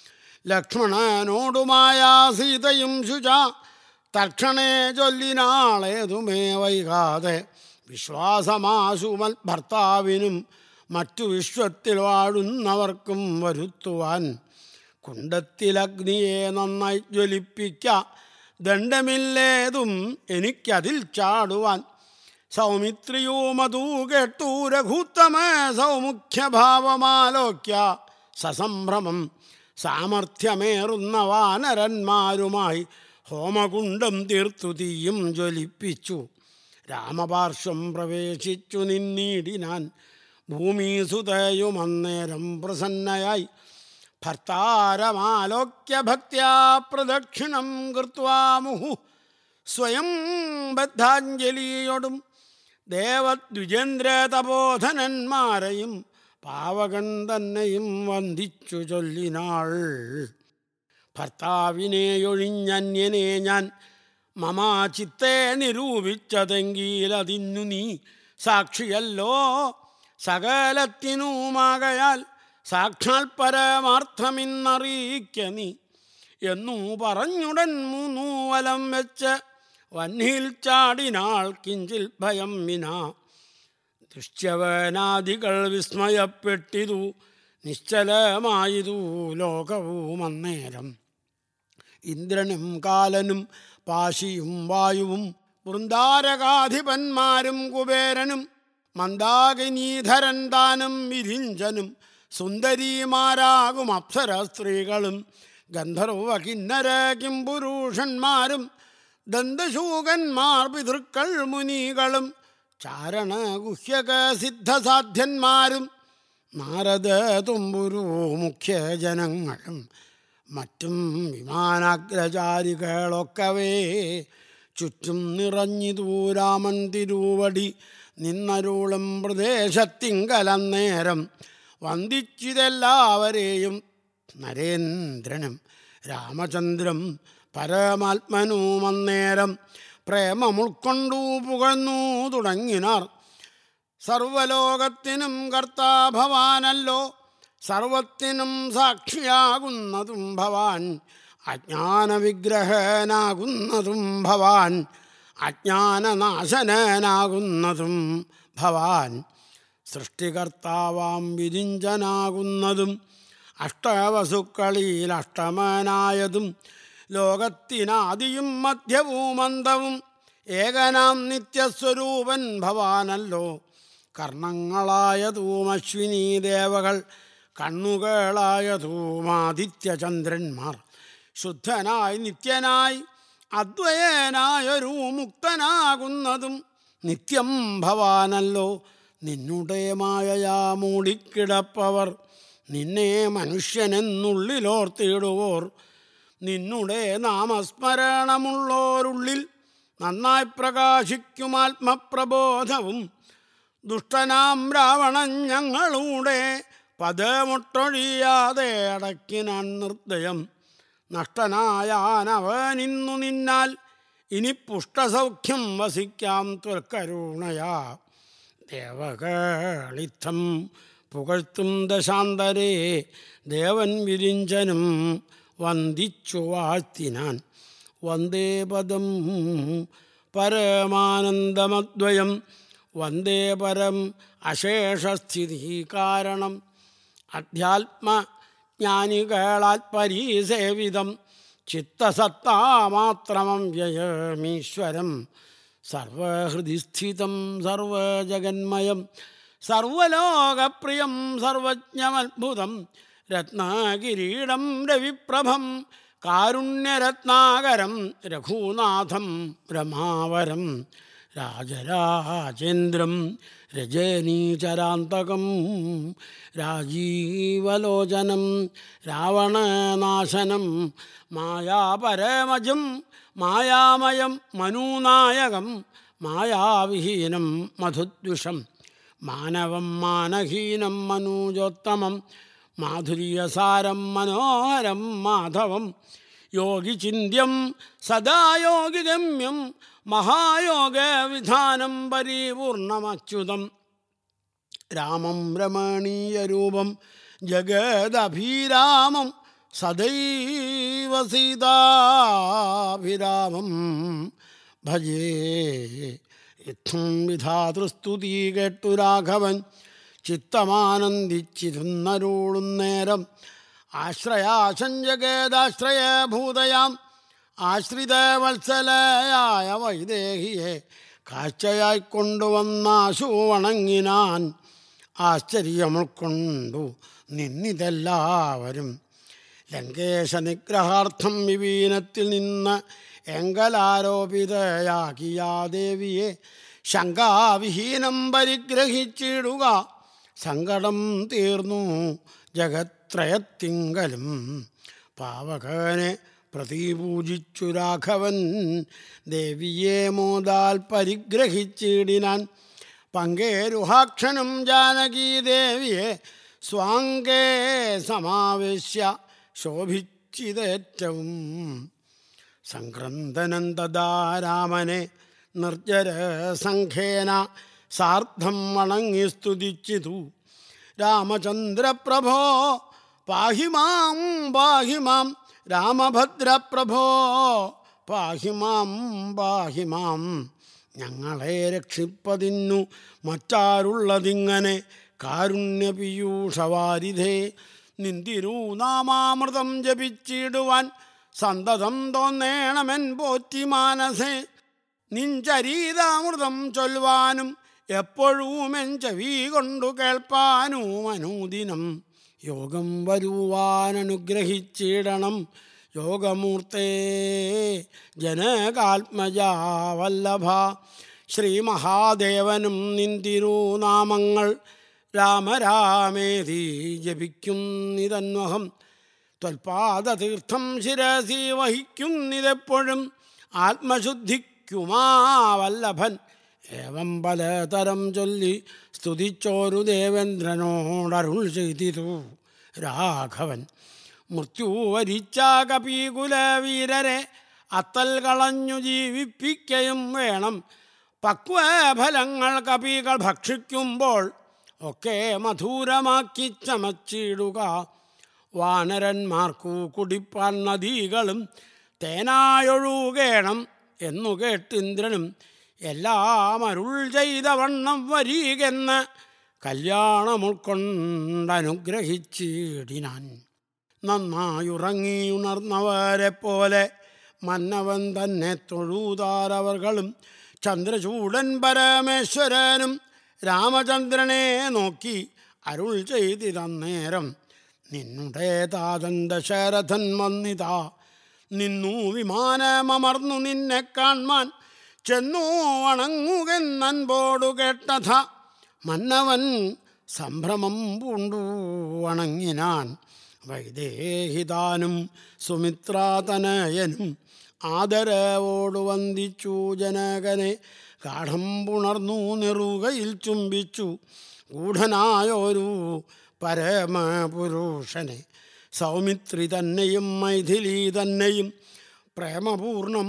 ലക്ഷ്മണനോടുമായ സീതയും ശുച തക്ഷണേ ചൊല്ലിനാളേതുമേ വൈകാതെ വിശ്വാസമാശുമൽ ഭർത്താവിനും മറ്റു വിശ്വത്തിൽ വാഴുന്നവർക്കും വരുത്തുവാൻ കുണ്ടത്തിലഗ്നിയെ നന്നായി ജ്വലിപ്പിക്ക ദണ്ഡമില്ലേതും എനിക്കതിൽ ചാടുവാൻ സൗമിത്രിയുമതൂ കേട്ടു രഘുത്തമ സൗമുഖ്യഭാവമാലോക്യ സസംഭ്രമം സാമർഥ്യമേറുന്ന വാനരന്മാരുമായി ഹോമകുണ്ടം തീർത്തു തീയും ജ്വലിപ്പിച്ചു രാമപാർശ്വം പ്രവേശിച്ചു നിന്നീടിനാൻ ഭൂമിസുതയും അന്നേരം പ്രസന്നയായി ഭർത്താരമാലോക്യ ഭക്ത്യാ പ്രദക്ഷിണം കൃത്വാ മുഹു സ്വയം ബദ്ധാഞ്ജലിയോടും ദേവദ്വിജേന്ദ്ര തപോധനന്മാരെയും പാവകൻ തന്നെയും വന്ദിച്ചു ചൊല്ലിനാൾ ഭർത്താവിനെ ഒഴിഞ്ഞന്യനെ ഞാൻ മമാ ചിത്തെ നിരൂപിച്ചതെങ്കിലതിന്നു നീ സാക്ഷിയല്ലോ സകലത്തിനുമാകയാൽ സാക്ഷാൽ പരമാർത്ഥമിന്നറിയിക്ക നീ എന്നു പറഞ്ഞുടൻ മൂന്നു വലം വെച്ച് വന്നിൽ ചാടിനാൾ കിഞ്ചിൽ ഭയം വിനാ ദൃശ്യവനാദികൾ വിസ്മയപ്പെട്ടിതു നിശ്ചലമായതു ലോകവും അന്നേരം ഇന്ദ്രനും കാലനും പാശിയും വായുവും വൃന്ദാരകാധിപന്മാരും കുബേരനും മന്ദാകിനീധരൻ താനും വിരിഞ്ചനും സുന്ദരീമാരാകും അപ്സര സ്ത്രീകളും ഗന്ധർവ കിന്നര കിംപുരുഷന്മാരും ദന്തശൂകന്മാർ പിതൃക്കൾ മുനികളും ചാരണ ഗുഹ്യക സിദ്ധസാധ്യന്മാരും നാരദ തുമ്പുരു മുഖ്യജനങ്ങളും മറ്റും വിമാനാഗ്രചാരികളൊക്കവേ ചുറ്റും നിറഞ്ഞിതൂ രാമൻ തിരുവടി നിന്നരുളും പ്രദേശത്തിങ്കലന്നേരം വന്ദിച്ചിതെല്ലാവരെയും നരേന്ദ്രനും രാമചന്ദ്രം പരമാത്മനുമന്നേരം പ്രേമമുൾക്കൊണ്ടു പുകഴ്ന്നു തുടങ്ങിനാർ സർവലോകത്തിനും കർത്താഭവാനല്ലോ സർവത്തിനും സാക്ഷിയാകുന്നതും ഭവാൻ അജ്ഞാനവിഗ്രഹനാകുന്നതും ഭവാൻ അജ്ഞാനനാശനനാകുന്നതും ഭവാൻ സൃഷ്ടികർത്താവാം വിരിഞ്ചനാകുന്നതും അഷ്ടവസുക്കളിൽ അഷ്ടമനായതും ലോകത്തിനാദിയും മധ്യവും അന്തവും ഏകനാം നിത്യസ്വരൂപൻ ഭവാനല്ലോ കർണങ്ങളായതൂം അശ്വിനി ദേവകൾ കണ്ണുകളായതൂം ആദിത്യചന്ദ്രന്മാർ ശുദ്ധനായി നിത്യനായി അദ്വയനായൊരു മുക്തനാകുന്നതും നിത്യം ഭവാനല്ലോ നിന്നുടെ മായയാ മൂടിക്കിടപ്പവർ നിന്നെ മനുഷ്യനെന്നുള്ളിലോർത്തിടുവോർ നിന്നുടെ നാമസ്മരണമുള്ളോരുള്ളിൽ നന്നായി പ്രകാശിക്കും ആത്മപ്രബോധവും ദുഷ്ടനാം രാവണൻ ഞങ്ങളുടെ പദമൊട്ടൊഴിയാതെ അടക്കിനാൻ നിർദ്ദയം നഷ്ടനായാനവനിന്നു നിന്നാൽ ഇനി പുഷ്ടസൗഖ്യം വസിക്കാം ത്വൽക്കരുണയാ ദേവകളിത്തം പുകഴ്ത്തും ദശാന്തരേ ദേവൻ വിരിഞ്ചനും വന്ദിച്ചു വാഴ്ത്തിനാൻ വന്ദേ പദം പരമാനന്ദമദ്വയം വന്ദേ പരം അശേഷസ്ഥിതി കാരണം അധ്യാത്മജ്ഞാനികളാൽ പരീസേവിതം ചിത്തസത്താമാത്രമം വ്യയമീശ്വരം സർവഹൃദിസ്ഥിതം സർവജഗന്മയം സർവലോകപ്രിയം സർവജ്ഞമത്ഭുതം രത്നാകിരീടം രവിപ്രഭം കാരുണ്യരത്നാകരം രഘുനാഥം രമാവരം രാജരാജേന്ദ്രം രജനീചരാന്തകം രാജീവലോചനം രാവണനാശനം മായാപരമജം മായാമയം മനൂനായകം മായാവിഹീനം മധുദ്വിഷം മാനവം മാനഹീനം മനൂജോത്തമം മാധുര്യസാരം മനോഹരം മാധവം യോഗിചിന്യം സദാ യോഗിഗമ്യം മഹായോഗവിധാനം പരിപൂർണമച്യുതം രാമം രമണീയരൂപം ജഗദഭിരാമം സദൈവ സീതാഭിരാമം ഭജേ ഇത്തം വിധാതൃസ്തുതി കേട്ടു രാഘവൻ ചിത്തമാനന്ദിച്ചിരുന്നരുളുന്നേരം ആശ്രയാശഞ്ചകേതാശ്രയഭൂതയാം ആശ്രിത വത്സലയായ വൈദേഹിയെ കാഴ്ചയായി കൊണ്ടുവന്നാശു വണങ്ങിനാൻ ആശ്ചര്യം ഉൾക്കൊണ്ടു നിന്നിതെല്ലാവരും ലങ്കേശ നിഗ്രഹാർത്ഥം വിവീനത്തിൽ നിന്ന് എങ്കലാരോപിതയാകിയ ദേവിയെ ശങ്കാവിഹീനം പരിഗ്രഹിച്ചിടുക സങ്കടം തീർന്നു ജഗത്രയത്തിങ്കലും പാവകനെ പ്രതിപൂജിച്ചു രാഘവൻ ദേവിയെ മോദാൽ പരിഗ്രഹിച്ചിടിനാൻ പങ്കേരുഹാക്ഷനും ജാനകീ ദേവിയെ സ്വാങ്കേ സമാവേശ്യ ശോഭിച്ചിതേറ്റവും സംക്രന്ദനം തഥാ രാമനെ നിർജ്ജര സംഖ്യേന സാർദ്ധം വണങ്ങി സ്തുതിച്ചിതു രാമചന്ദ്രപ്രഭോ പാഹിമാം പാഹിമാം രാമഭദ്രപ്രഭോ പാഹിമാം പാഹിമാം ഞങ്ങളെ രക്ഷിപ്പതിന്നു മറ്റാരുള്ളതിങ്ങനെ കാരുണ്യപീയൂഷവാരിധേ നിന്തിരു നാമാമൃതം ജപിച്ചിടുവാൻ സന്തതം തോന്നേണമെൻ പോറ്റി മാനസേ നിഞ്ചരീതാമൃതം ചൊൽവാനും എപ്പോഴും എൻ ചെവി കൊണ്ടു കേൾപ്പാനും അനുദിനം യോഗം വരുവാൻ അനുഗ്രഹിച്ചിടണം യോഗമൂർത്തേ ജനകാത്മജാവല്ലഭ ശ്രീ മഹാദേവനും നിന്തിരുനാമങ്ങൾ രാമരാമേതി ജപിക്കുന്നിതന്വഹം ത്വൽപാദതീർത്ഥം ശിരസി വഹിക്കുന്നിതെപ്പോഴും ആത്മശുദ്ധിക്കുമാ വല്ലഭൻ ഏവം പലതരം ചൊല്ലി സ്തുതിച്ചോരു ദേവേന്ദ്രനോടരുൾ ചെയ്തിരു രാഘവൻ മൃത്യു വരിച്ച കപീകുലവീരരെ അത്തൽ കളഞ്ഞു ജീവിപ്പിക്കയും വേണം പക്വഫലങ്ങൾ കപികൾ ഭക്ഷിക്കുമ്പോൾ ഒക്കെ മധുരമാക്കി ചമച്ചിടുക വാനരന്മാർക്കു കുടിപ്പാൻ നദികളും തേനായൊഴുകേണം എന്നു കേട്ടിന്ദ്രനും എല്ലാം അരുൾ ചെയ്ത വണ്ണം വരീകെന്ന് കല്യാണം ഉൾക്കൊണ്ടനുഗ്രഹിച്ചിടിനാൻ നന്നായുറങ്ങിയുണർന്നവരെ പോലെ മന്നവൻ തന്നെ തൊഴുതാരവർകളും ചന്ദ്രചൂടൻ പരമേശ്വരനും രാമചന്ദ്രനെ നോക്കി അരുൾ ചെയ്തിതന്നേരം നിന്നുടെ താതൻ ദശരഥൻ വന്നിതാ നിന്നു വിമാനമർന്നു നിന്നെ കാൺമാൻ ചെന്നു വണങ്ങുകെന്നൻപോടു കേട്ടഥ മന്നവൻ സംഭ്രമം പൂണ്ടു വണങ്ങിനാൻ വൈദേഹിതാനും സുമിത്രാതനയനും ആദരവോടു വന്ദിച്ചു ജനകനെ ഗാഠം പുണർന്നു നെറുകയിൽ ചുംബിച്ചു ഗൂഢനായൊരു പരമപുരുഷനെ സൗമിത്രി തന്നെയും മൈഥിലി തന്നെയും പ്രേമപൂർണം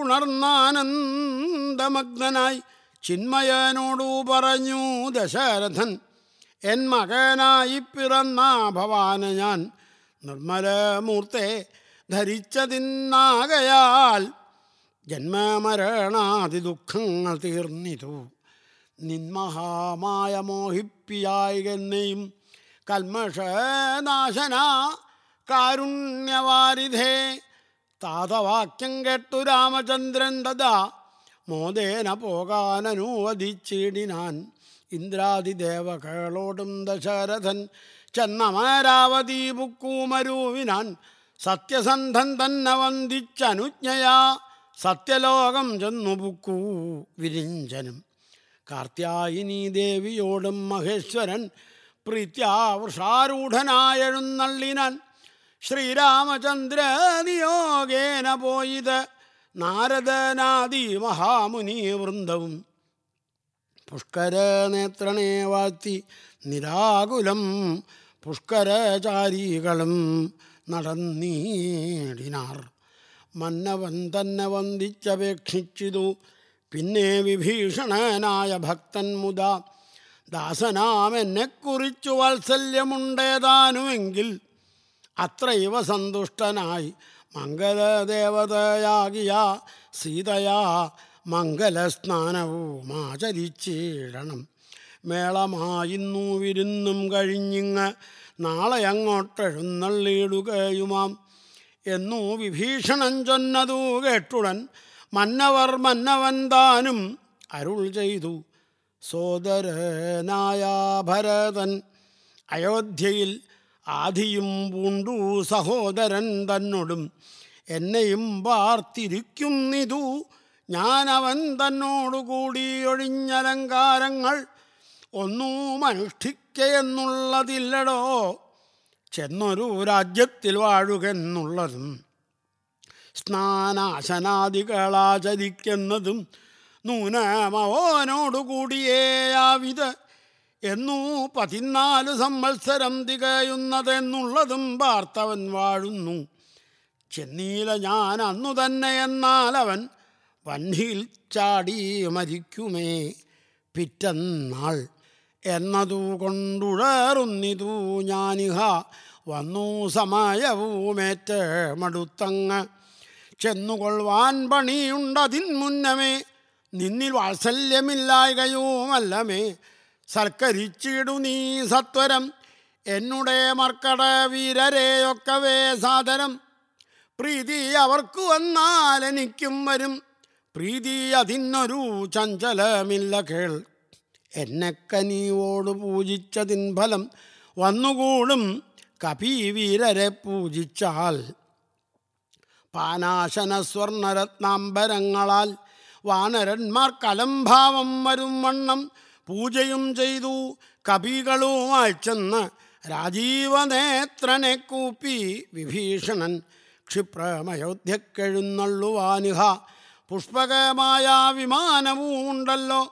പുണർന്നാനന്ദമഗ്നനായി ചിന്മയനോടു പറഞ്ഞു ദശരഥൻ എൻ മകനായി പിറന്ന ഭവാന ഞാൻ നിർമ്മലമൂർത്തെ ധരിച്ചതിന്നാകയാൽ ജന്മമരണാദി ദുഃഖങ്ങൾ തീർന്നിതു നിന്മഹാമായ മോഹിപ്പിയായികെന്നെയും കൽമഷനാശന കാരുണ്യവാരിധേ താതവാക്യം കേട്ടു രാമചന്ദ്രൻ തഥാ മോദേന പോകാനനുവദിച്ചിടിനാൻ ഇന്ദ്രാദിദേവകളോടും ദശരഥൻ ചെന്നമരാവതി പുക്കൂമരൂവിനാൻ സത്യസന്ധൻ തന്നെ വന്ദിച്ചനുജ്ഞയാ സത്യലോകം ചെന്നു പുക്കൂ വിരിഞ്ചനും കാർത്യായിനി ദേവിയോടും മഹേശ്വരൻ പ്രീത്യാവൃഷാരൂഢനായെഴുന്നള്ളിനാൻ ശ്രീരാമചന്ദ്ര നിയോഗേന പോയത് നാരദനാദി മഹാമുനി വൃന്ദവും പുഷ്കര നേത്രനെ വാഴ്ത്തി നിരാകുലം പുഷ്കരചാരികളും നടന്നീടിനാർ മന്നവൻ തന്നെ വന്ദിച്ചപേക്ഷിച്ചിതു പിന്നെ വിഭീഷണനായ ഭക്തൻ മുത ദാസനാം എന്നെക്കുറിച്ചു വാത്സല്യമുണ്ടേതാനുമെങ്കിൽ അത്രൈവ സന്തുഷ്ടനായി മംഗലദേവതയാകിയ സീതയാ മംഗലസ്നാനവും ആചരിച്ചിടണം മേളമായിന്നു വിരുന്നും കഴിഞ്ഞിങ്ങ് നാളെ അങ്ങോട്ടെഴുന്നള്ളിയിടുകയുമാം എന്നു വിഭീഷണൻ ചൊന്നതു കേട്ടുടൻ മന്നവർ മന്നവൻ താനും അരുൾ ചെയ്തു സോദരനായ ഭരതൻ അയോധ്യയിൽ ആധിയും പൂണ്ടു സഹോദരൻ തന്നോടും എന്നെയും വാർത്തിരിക്കുന്നിതു ഞാൻ അവൻ തന്നോടുകൂടി ഒഴിഞ്ഞലങ്കാരങ്ങൾ ഒന്നും അനുഷ്ഠിക്കയെന്നുള്ളതില്ലടോ ചെന്നൊരു രാജ്യത്തിൽ വാഴുകെന്നുള്ളതും സ്നാനാശനാദികളാചരിക്കുന്നതും നൂനമവനോടുകൂടിയേയാവിത് എന്നു പതിനാല് സംവത്സരം തികയുന്നതെന്നുള്ളതും വാർത്തവൻ വാഴുന്നു ചെന്നീല ഞാൻ അന്നു തന്നെ എന്നാൽ അവൻ വന്നിയിൽ ചാടി മരിക്കുമേ പിറ്റന്നാൾ എന്നതു കൊണ്ടുഴറുന്നിതു ഞാനിഹ വന്നു സമയവുമേറ്റ മടുത്തങ്ങ് ചെന്നുകൊള്ളുവാൻ പണിയുണ്ടതിൻ മുന്നമേ നിന്നിൽ വാത്സല്യമില്ലായകയുമല്ലമേ സൽക്കരിച്ചിടു നീ സത്വരം എന്നുടെ മർക്കട വീരരെയൊക്കവേ സാദരം പ്രീതി അവർക്കു വന്നാൽ എനിക്കും വരും പ്രീതി അതിനൊരു ചഞ്ചലമില്ല കേൾ എന്നെ കനിയോട് പൂജിച്ചതിൻ ഫലം വന്നുകൂടും കപീവീരരെ പൂജിച്ചാൽ പാനാശന സ്വർണരത്നാംബരങ്ങളാൽ വാനരന്മാർ കലംഭാവം വരും വണ്ണം പൂജയും ചെയ്തു കപികളുമായി ചെന്ന് രാജീവനേത്രനെ കൂപ്പി വിഭീഷണൻ ക്ഷിപ്രമയോധ്യക്കെഴുന്നള്ളുവാനിഹ പുഷ്പകമായ വിമാനവും ഉണ്ടല്ലോ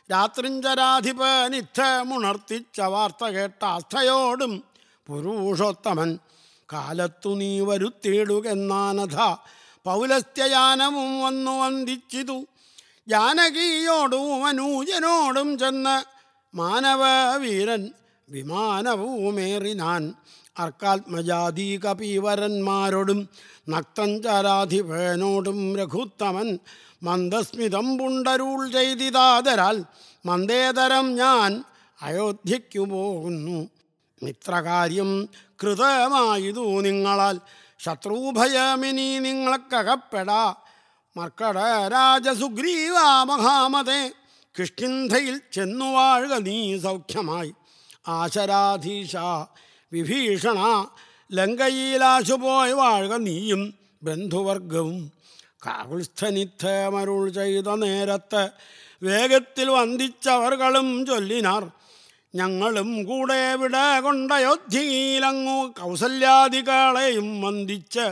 രാത്രിഞ്ചരാധിപനിത്ഥമുണർത്തിച്ച വാർത്ത കേട്ട ആസ്ഥയോടും പുരുഷോത്തമൻ കാലത്തു നീ വരുത്തിയിടുകെന്നാനഥ പൗലസ്ത്യയാനവും വന്നു വന്ദിച്ചിതു ജാനകിയോടും അനൂജനോടും ചെന്ന് മാനവവീരൻ വിമാനവുമേറിനാൻ അർക്കാത്മജാതി കപീവരന്മാരോടും നക്തഞ്ചരാധിപനോടും രഘുത്തമൻ മന്ദസ്മിതം പുണ്ടരുൾ ചെയ്തിതാതരാൽ മന്ദേതരം ഞാൻ അയോധ്യയ്ക്കു പോകുന്നു മിത്രകാര്യം കൃതമായതു നിങ്ങളാൽ ശത്രുഭയമിനി നിങ്ങൾക്കകപ്പെടാ മർക്കട രാജസുഗ്രീവ മഹാമതേ കിഷ്കിന്ധയിൽ ചെന്നു വാഴുക നീ സൗഖ്യമായി ആശരാധീശ വിഭീഷണ ലങ്കയിലാശുപോയി വാഴുക നീയും ബന്ധുവർഗവും കാകുൽസ്ഥനിത്തമരുൾ ചെയ്ത നേരത്ത് വേഗത്തിൽ വന്ദിച്ചവർകളും ചൊല്ലിനാർ ഞങ്ങളും കൂടെ വിട കൊണ്ടയോധ്യയിലങ്ങു കൗസല്യാദികളെയും വന്ദിച്ച്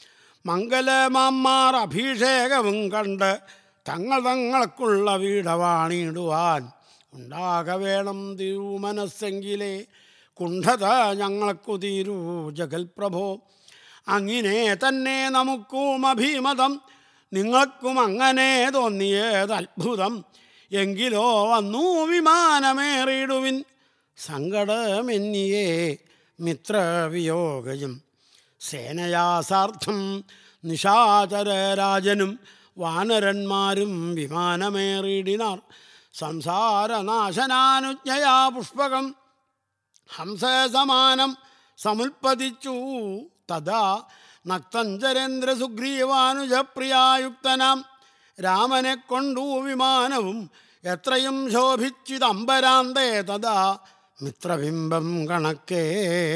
മംഗലമാമാർ അഭിഷേകവും കണ്ട് തങ്ങൾ തങ്ങൾക്കുള്ള വീടവാണിടുവാൻ ഉണ്ടാക വേണം തിരുമനസ്സെങ്കിലേ കുണ്ഠത ഞങ്ങൾക്കു തീരൂ ജഗൽപ്രഭോ അങ്ങനെ തന്നെ നമുക്കും അഭിമതം നിങ്ങൾക്കും അങ്ങനെ തോന്നിയത് അത്ഭുതം എങ്കിലോ വന്നു വിമാനമേറിയിടുവിൻ സങ്കടമെന്നിയേ മിത്രവിയോഗയും സേനയാസാർത്ഥം നിശാചരരാജനും വാനരന്മാരും വിമാനമേറിയിടിനാർ സംസാരനാശനാനുജ്ഞയാ പുഷ്പകം ഹംസസമാനം സമുൽപ്പതിച്ചു തഥാ നക്തഞ്ചരേന്ദ്ര സുഗ്രീവാനുജപ്രിയായുക്തനാം രാമനെ കൊണ്ടു വിമാനവും എത്രയും ശോഭിച്ചിതമ്പരാന്തേ തഥാ മിത്രബിംബം കണക്കേ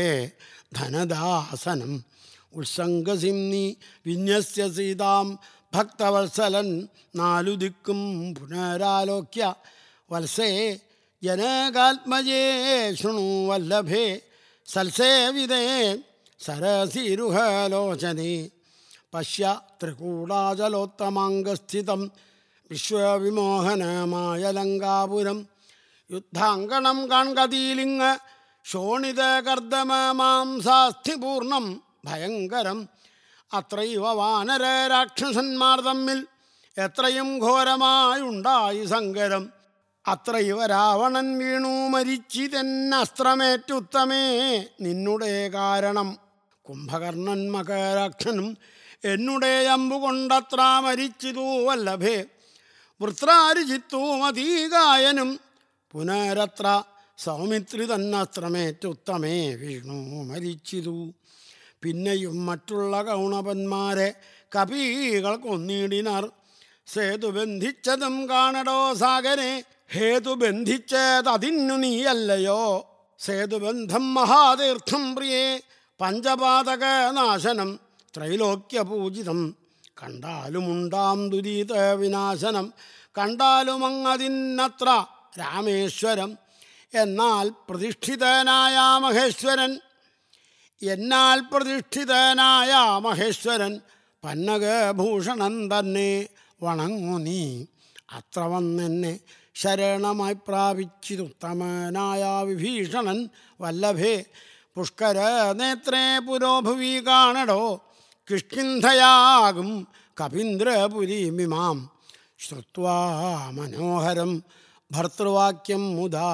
ധനദാസനം ഉത്സംഗസിംനി വിന്യസ്യ സീതാം ഭക്തവത്സലൻ നാലു ദിക്കും പുനരാലോക്യ വത്സേ ജനകാത്മജേ ശൃണു വല്ലഭേ സൽസേവിതേ സരസിരുഹലോചനേ പശ്യ ത്രികൂടാചലോത്തമാംഗസ്ഥിതം വിശ്വവിമോഹനമായ ലങ്കാപുരം യുദ്ധാങ്കണം കാൺകതീലിങ് ശോണിത കർദ്ദമാംസാസ്ഥിപൂർണം ഭയങ്കരം അത്രൈവ വാനര രാക്ഷസന്മാർ തമ്മിൽ എത്രയും ഘോരമായുണ്ടായി സങ്കരം അത്രൈവ രാവണൻ വീണു മരിച്ചിതെന്നസ്ത്രമേറ്റുത്തമേ നിന്നുടെ കാരണം കുംഭകർണൻ മകരാക്ഷനും എന്നുടെ അമ്പുകൊണ്ടത്ര മരിച്ചിതു വല്ലഭേ വൃത്രാരുചിത്തു മതീകായനും പുനരത്ര സൗമിത്രി തന്നസ്ത്രമേറ്റുത്തമേ വീണു മരിച്ചിതു പിന്നെയും മറ്റുള്ള കൗണപന്മാരെ കപികൾ കൊന്നിടിനാർ സേതു ബന്ധിച്ചതും കാണടോ സാഗരെ ഹേതു ബന്ധിച്ചതതിന്നു നീയല്ലയോ സേതുബന്ധം മഹാതീർത്ഥം പ്രിയേ പഞ്ചപാതക നാശനം ത്രൈലോക്യപൂജിതം കണ്ടാലുമുണ്ടാം ദുരിത വിനാശനം കണ്ടാലുമങ്ങതിന്നത്ര രാമേശ്വരം എന്നാൽ പ്രതിഷ്ഠിതനായ മഹേശ്വരൻ എന്നാൽ പ്രതിഷ്ഠിതനായ മഹേശ്വരൻ പന്നകഭൂഷണൻ തന്നെ വണങ്ങു നീ അത്ര വന്നെന്നെ ശരണമായി പ്രാപിച്ചിതുത്തമനായ വിഭീഷണൻ വല്ലഭേ പുഷ്കര നേത്രേ പുരോഭുവി കാണടോ കിഷ്കിന്ധയാകും കപീന്ദ്രപുരി മിമാം ശ്രുത്വാ മനോഹരം ഭർത്തൃവാക്യം മുതാ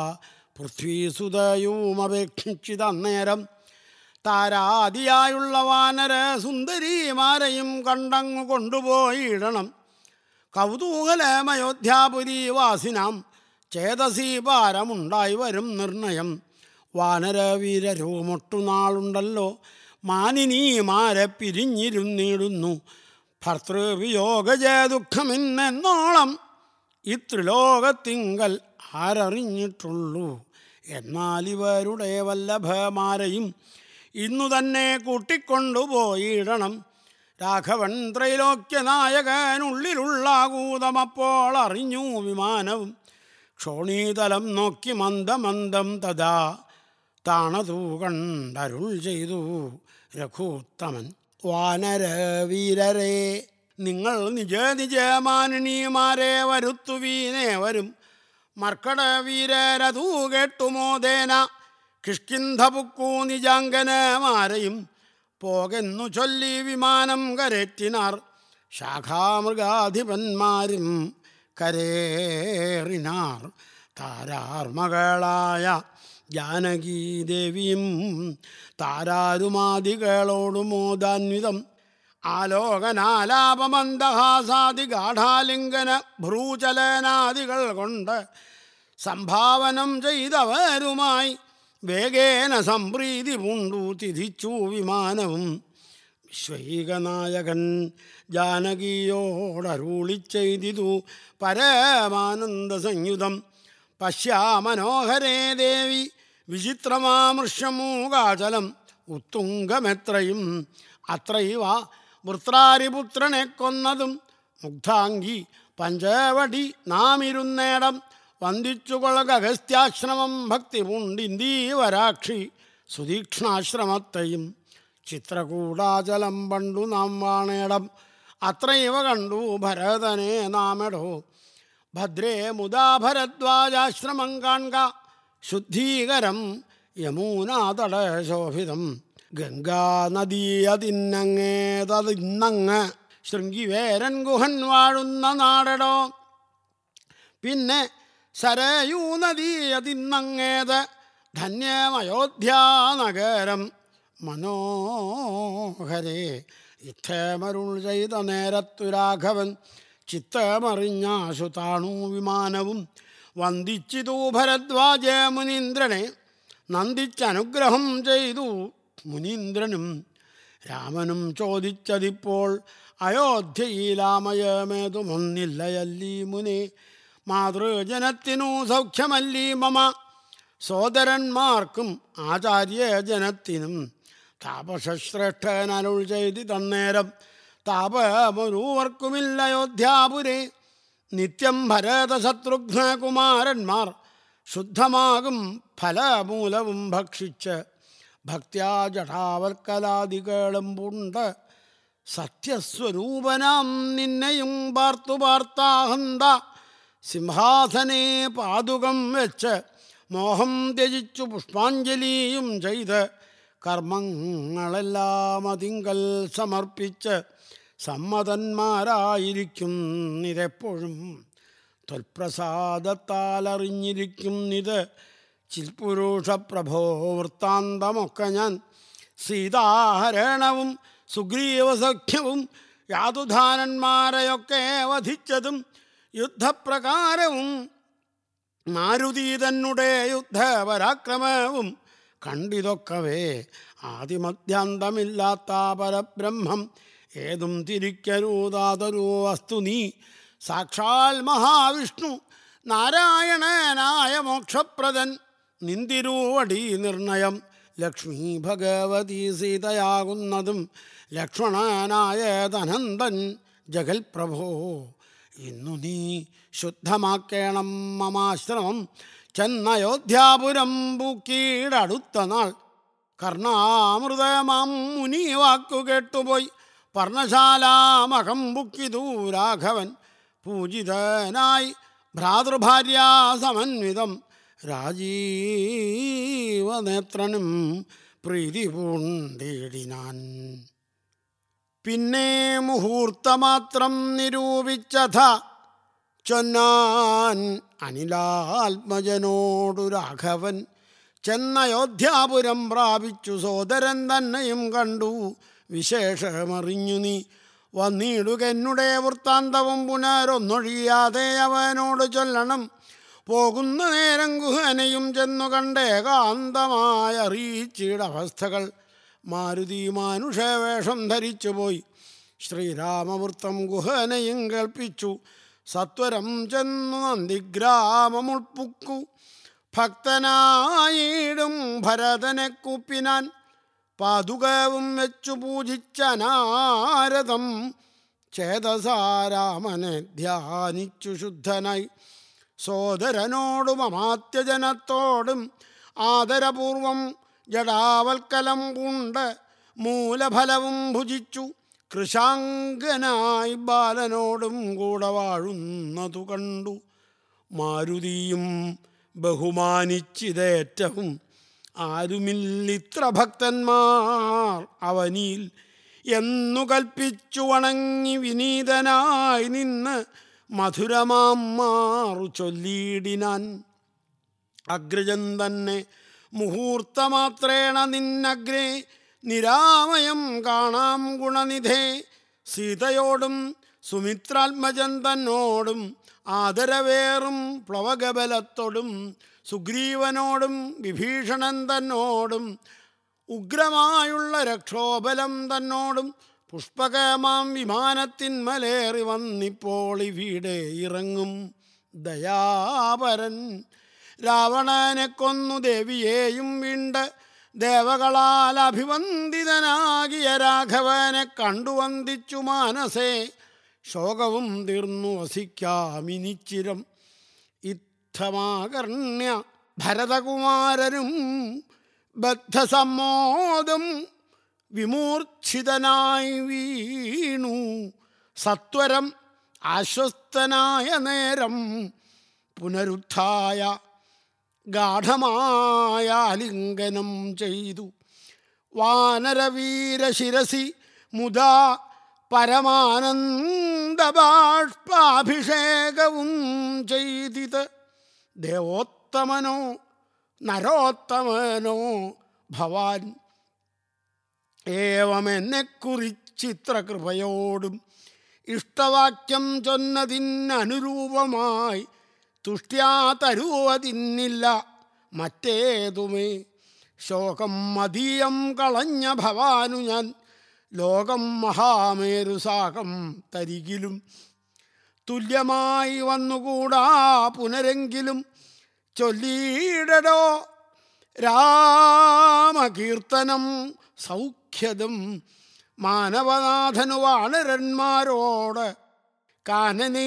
പൃഥ്വീസുതയുമപേക്ഷിച്ചിതന്നേരം താരാദിയായുള്ള വാനര സുന്ദരിമാരെയും കണ്ടങ്ങു കൊണ്ടുപോയിടണം കൗതൂഹലമയോധ്യാപുരി വാസിനാം ചേതസീ പാരമുണ്ടായി വരും നിർണയം വാനരവീരരുമൊട്ടുനാളുണ്ടല്ലോ മാനിനീമാരെ പിരിഞ്ഞിരുന്നിടുന്നു ഭർത്തൃവിയോഗജയ ദുഃഖമിന്നെന്നോളം ഈ ത്രിലോകത്തിങ്കൽ ആരറിഞ്ഞിട്ടുള്ളൂ എന്നാൽ ഇവരുടെ വല്ലഭമാരെയും ഇന്നു തന്നെ കൂട്ടിക്കൊണ്ടുപോയിടണം രാഘവൻ ത്രൈലോക്യനായകനുള്ളിലുള്ള കൂതമപ്പോൾ അറിഞ്ഞു വിമാനവും ക്ഷോണീതലം നോക്കി മന്ദമന്ദം തഥാ താണതു കണ്ടരുൾ ചെയ്തു രഘുത്തമൻ വാനരവീരരെ നിങ്ങൾ നിജ നിജമാനിനിമാരെ വരുത്തുവീനേ വരും മർക്കടവീരരതൂ കേട്ടുമോദേന കിഷ്കിന്ധപുക്കൂ നിജാങ്കനമാരെയും പോകെന്നു ചൊല്ലി വിമാനം കരറ്റിനാർ ശാഖാമൃഗാധിപന്മാരും കരേറിനാർ താരാർമകളായ ജാനകീദേവിയും താരാരുമാദികളോടുമോദാന്വിതം ആലോകനാലാപമന്ദഹാസാദി ഗാഠാലിംഗന ഭ്രൂചലനാദികൾ കൊണ്ട് സംഭാവനം ചെയ്തവരുമായി വേഗേന സംപ്രീതി പൂണ്ടു തിരിച്ചു വിമാനവും വിശ്വൈകനായകൻ ജാനകിയോടരുളി ചെയ്തിതു പരമാനന്ദ സംയുതം പശ്യാമനോഹരേ ദേവി വിചിത്രമാമൃഷമൂകാചലം ഉത്തുംഗമെത്രയും അത്രൈവ വൃത്രാരിപുത്രനെ കൊന്നതും മുഗ്ധാംഗി പഞ്ചവടി നാമിരുന്നേടം വന്ദിച്ചുകൊള്ളുക അഗസ്ത്യാശ്രമം ഭക്തി പൂണ്ടിന്ദീവരാക്ഷി സുതീക്ഷ്ണാശ്രമത്തെയും ചിത്രകൂടാചലം പണ്ടു നാം വാണേടം അത്രൈവ കണ്ടു ഭരതനെ നാമെടോ ഭദ്രേ മുദാ ഭരദ്വാജാശ്രമം കാൺക ശുദ്ധീകരം യമുനാതട ശോഭിതം ഗംഗാ നദി അതിന്നങ്ങേതതിന്നങ്ങ് ശൃംഗിവേരൻ ഗുഹൻ വാഴുന്ന നാടടോ പിന്നെ സരയൂ നദി അതിന്നങ്ങേത് ധന്യമയോധ്യാനഗരം മനോഹരേ ഇത്തമരുൾ ചെയ്ത നേരത്തു രാഘവൻ ചിത്തമറിഞ്ഞാശു താണു വിമാനവും വന്ദിച്ചിതു ഭരദ്വാജ മുനീന്ദ്രനെ നന്ദിച്ചനുഗ്രഹം ചെയ്തു മുനീന്ദ്രനും രാമനും ചോദിച്ചതിപ്പോൾ അയോധ്യയിലാമയമേതുമൊന്നില്ലയല്ലീ മുനെ മാതൃജനത്തിനു സൗഖ്യമല്ലീ മമ സോദരന്മാർക്കും ആചാര്യജനത്തിനും താപസശ്രേഷ്ഠനരുൾ ചെയ്തി തന്നേരം താപമൊരുവർക്കുമില്ല അയോധ്യാപുരേ നിത്യം ഭരതശത്രുഘ്ന കുമാരന്മാർ ശുദ്ധമാകും ഫലമൂലവും ഭക്ഷിച്ച് ഭക്ത്യാ ജടാവൽക്കലാദികളും പുണ്ട് സത്യസ്വരൂപനാം നിന്നെയും പാർത്തു പാർത്താഹന്ത സിംഹാസനെ പാതുകം വെച്ച് മോഹം ത്യജിച്ചു പുഷ്പാഞ്ജലിയും ചെയ്ത് കർമ്മങ്ങളെല്ലാം അതിങ്കൽ സമർപ്പിച്ച് സമ്മതന്മാരായിരിക്കും ഇതെപ്പോഴും ത്വൽപ്രസാദത്താൽ അറിഞ്ഞിരിക്കും ഇത് ചിൽപുരുഷ പ്രഭോ വൃത്താന്തമൊക്കെ ഞാൻ സീതാഹരണവും സുഗ്രീവസഖ്യവും യാതുധാനന്മാരെയൊക്കെ വധിച്ചതും യുദ്ധപ്രകാരവും മാരുതി തന്നെ യുദ്ധപരാക്രമവും കണ്ടിതൊക്കവേ ആദിമധ്യാന്തമില്ലാത്ത പരബ്രഹ്മം ഏതും തിരിക്കരുതാതൊരു വസ്തു നീ സാക്ഷാൽ മഹാവിഷ്ണു നാരായണനായ മോക്ഷപ്രദൻ നിന്തിരുവടി നിർണയം ലക്ഷ്മി ഭഗവതി സീതയാകുന്നതും ലക്ഷ്മണനായ ധനന്തൻ ജഗൽപ്രഭോ ഇന്നു നീ ശുദ്ധമാക്കേണം മമാശ്രമം ചെന്നയോധ്യാപുരം പൂക്കീടടുത്ത നാൾ കർണാമൃതമാം മുനി വാക്കു കേട്ടുപോയി പർണശാലാമകം ബുക്കിതു രാഘവൻ പൂജിതനായി ഭ്രാതൃഭാര്യാ സമന്വിതം രാജീവനേത്രനും പ്രീതി പൂണ്ടിടിനാൻ പിന്നെ മുഹൂർത്തമാത്രം നിരൂപിച്ചഥ ചൊന്നാൻ അനിലാത്മജനോടു രാഘവൻ ചെന്നയോധ്യാപുരം പ്രാപിച്ചു സോദരൻ തന്നെയും കണ്ടു വിശേഷമറിഞ്ഞു നീ വന്നിടുക എന്നുടെ വൃത്താന്തവും പുനരൊന്നൊഴിയാതെ അവനോട് ചൊല്ലണം പോകുന്ന നേരം ഗുഹനയും ചെന്നു കണ്ടേകാന്തമായ അറിയിച്ചിടവസ്ഥകൾ മാരുതി മാനുഷവേഷം ധരിച്ചുപോയി ശ്രീരാമവൃത്തം ഗുഹനയും കേൾപ്പിച്ചു സത്വരം ചെന്നു നന്ദിഗ്രാമമുൾപ്പുക്കു ഭക്തനായിടും ഭരതനെ കുപ്പിനാൻ പാതുകവും വെച്ചു പൂജിച്ച നാരദം ചേതസാരാമനെ ധ്യാനിച്ചു ശുദ്ധനായി സോദരനോടും അമാത്യജനത്തോടും ആദരപൂർവം ജടാവൽക്കലം പൂണ്ട് മൂലഫലവും ഭുജിച്ചു കൃശാങ്കനായി ബാലനോടും കൂടെ വാഴുന്നതു കണ്ടു മാരുതിയും ബഹുമാനിച്ചിതേറ്റവും ആരുമില്ലിത്ര ഭക്തന്മാർ അവനിൽ എന്നു കൽപ്പിച്ചു വണങ്ങി വിനീതനായി നിന്ന് മധുരമാറു ചൊല്ലിയിടിനാൻ അഗ്രജൻ തന്നെ മുഹൂർത്തമാത്രേണ നിന്നഗ്രേ നിരാമയം കാണാം ഗുണനിധേ സീതയോടും സുമിത്രാത്മജൻ തന്നോടും ആദരവേറും പ്ലവകബലത്തോടും സുഗ്രീവനോടും വിഭീഷണൻ തന്നോടും ഉഗ്രമായുള്ള രക്ഷോബലം തന്നോടും പുഷ്പകമാം വിമാനത്തിന്മലേറി വന്നിപ്പോൾ ഇവിടെ ഇറങ്ങും ദയാപരൻ രാവണനെ കൊന്നു ദേവിയെയും വീണ്ട് ദേവകളാൽ അഭിവന്ദിതനാകിയ രാഘവനെ കണ്ടു വന്ദിച്ചു മാനസേ ശോകവും തീർന്നു വസിക്കാമിനിച്ചിരം ഇത്തമാകർണ്യ ഭരതകുമാരനും ബദ്ധസമ്മോദം വിമൂർച്ഛിതനായി വീണു സത്വരം ആശ്വസ്തനായ നേരം പുനരുത്ഥായ ഗാഠമായ ആലിംഗനം ചെയ്തു വാനരവീരശിരസി മുതാ പരമാനന്ദബാഷ്പാഭിഷേകവും ചെയ്തിത് ദേവോത്തമനോ നരോത്തമനോ ഭവാൻ ഏവമെന്നെക്കുറിച്ചിത്ര കൃപയോടും ഇഷ്ടവാക്യം ചൊന്നതിനനുരൂപമായി തുഷ്ട്യാ തരുവതിന്നില്ല മറ്റേതുമേ ശോകം മതീയം കളഞ്ഞ ഭവാനു ഞാൻ ലോകം മഹാമേരുസാകം തരികിലും തുല്യമായി വന്നുകൂടാ പുനരെങ്കിലും ചൊല്ലിയിടടോ രാമകീർത്തനം സൗഖ്യതും മാനവനാഥനു വാണരന്മാരോട് കാനനെ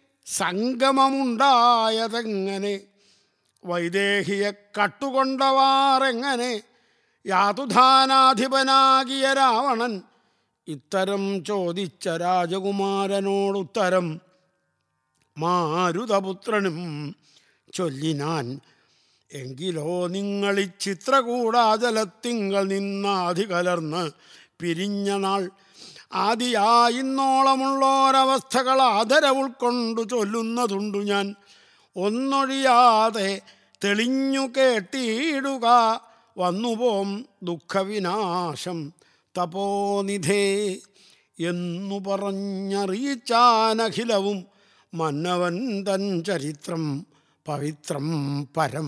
സംഗമമുണ്ടായതെങ്ങനെ വൈദേഹിയെ കട്ടുകൊണ്ടവാറെങ്ങനെ യാതുധാനാധിപനാകിയ രാവണൻ ഇത്തരം ചോദിച്ച രാജകുമാരനോടുത്തരം മാരുതപുത്രനും ചൊല്ലിനാൻ എങ്കിലോ നിങ്ങൾ ഈ ചിത്രകൂടാചലത്തിങ്കൾ നിന്നാധി കലർന്ന് പിരിഞ്ഞ നാൾ ആദിയായിന്നോളമുള്ളോരവസ്ഥകൾ ആദര ഉൾക്കൊണ്ടു ചൊല്ലുന്നതുണ്ടു ഞാൻ ഒന്നൊഴിയാതെ തെളിഞ്ഞു കേട്ടിടുക വന്നുപോം ദുഃഖവിനാശം തപോനിധേ എന്നു പറഞ്ഞറിയിച്ചാനഖിലവും മന്നവൻ തൻ ചരിത്രം പവിത്രം പരം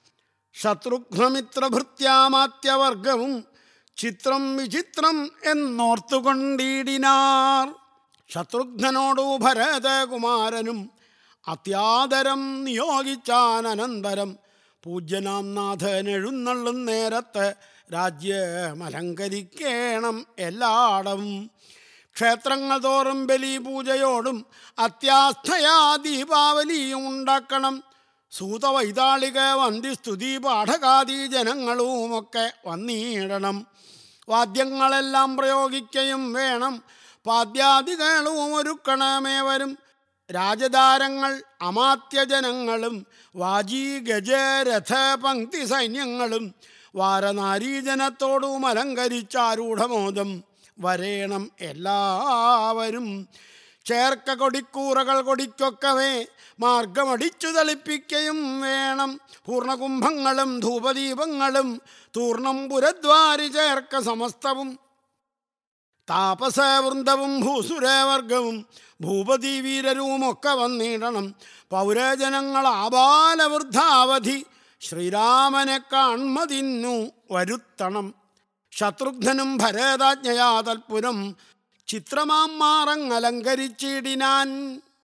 ശത്രുഘ്നമിത്രഭൃത്യാമാത്യവർഗവും ചിത്രം വിചിത്രം എന്നോർത്തുകൊണ്ടിടിനാർ ശത്രുഘ്നോടു ഭരതകുമാരനും അത്യാദരം നിയോഗിച്ചാൻ അനന്തരം പൂജ്യനാം നാഥൻ എഴുന്നള്ളും നേരത്ത് രാജ്യമലങ്കരിക്കേണം എല്ലാടവും ക്ഷേത്രങ്ങൾ തോറും ബലി പൂജയോടും അത്യാസ്ഥയാ ദീപാവലിയും ഉണ്ടാക്കണം സൂതവൈതാളിക വന്ദിസ്തുതി പാഠകാദി ജനങ്ങളുമൊക്കെ വന്നിടണം വാദ്യങ്ങളെല്ലാം പ്രയോഗിക്കുകയും വേണം പാദ്യാദികളും ഒരുക്കണമേവരും രാജധാരങ്ങൾ അമാത്യജനങ്ങളും വാജി ഗജരഥ പങ്ക്തി സൈന്യങ്ങളും വാരനാരീജനത്തോടും അലങ്കരിച്ചാരൂഢമോദം വരേണം എല്ലാവരും ചേർക്ക കൊടിക്കൂറകൾ കൊടിക്കൊക്കവേ മാർഗമടിച്ചു തളിപ്പിക്കയും വേണം പൂർണ്ണകുംഭങ്ങളും ധൂപദീപങ്ങളും തൂർണം പുരദ്വാരി ചേർക്ക സമസ്തവും താപസവൃന്ദവും ഭൂസുരവർഗവും ഭൂപതി വീരരുമൊക്കെ വന്നിടണം പൗരജനങ്ങൾ ആബാലവൃദ്ധാവധി ശ്രീരാമനെ കാൺമതിന്നു വരുത്തണം ശത്രുഘ്നും ഭരതാജ്ഞയാ തൽപുരം ചിത്രമാം മാറങ്ങലങ്കരിച്ചിടിനാൻ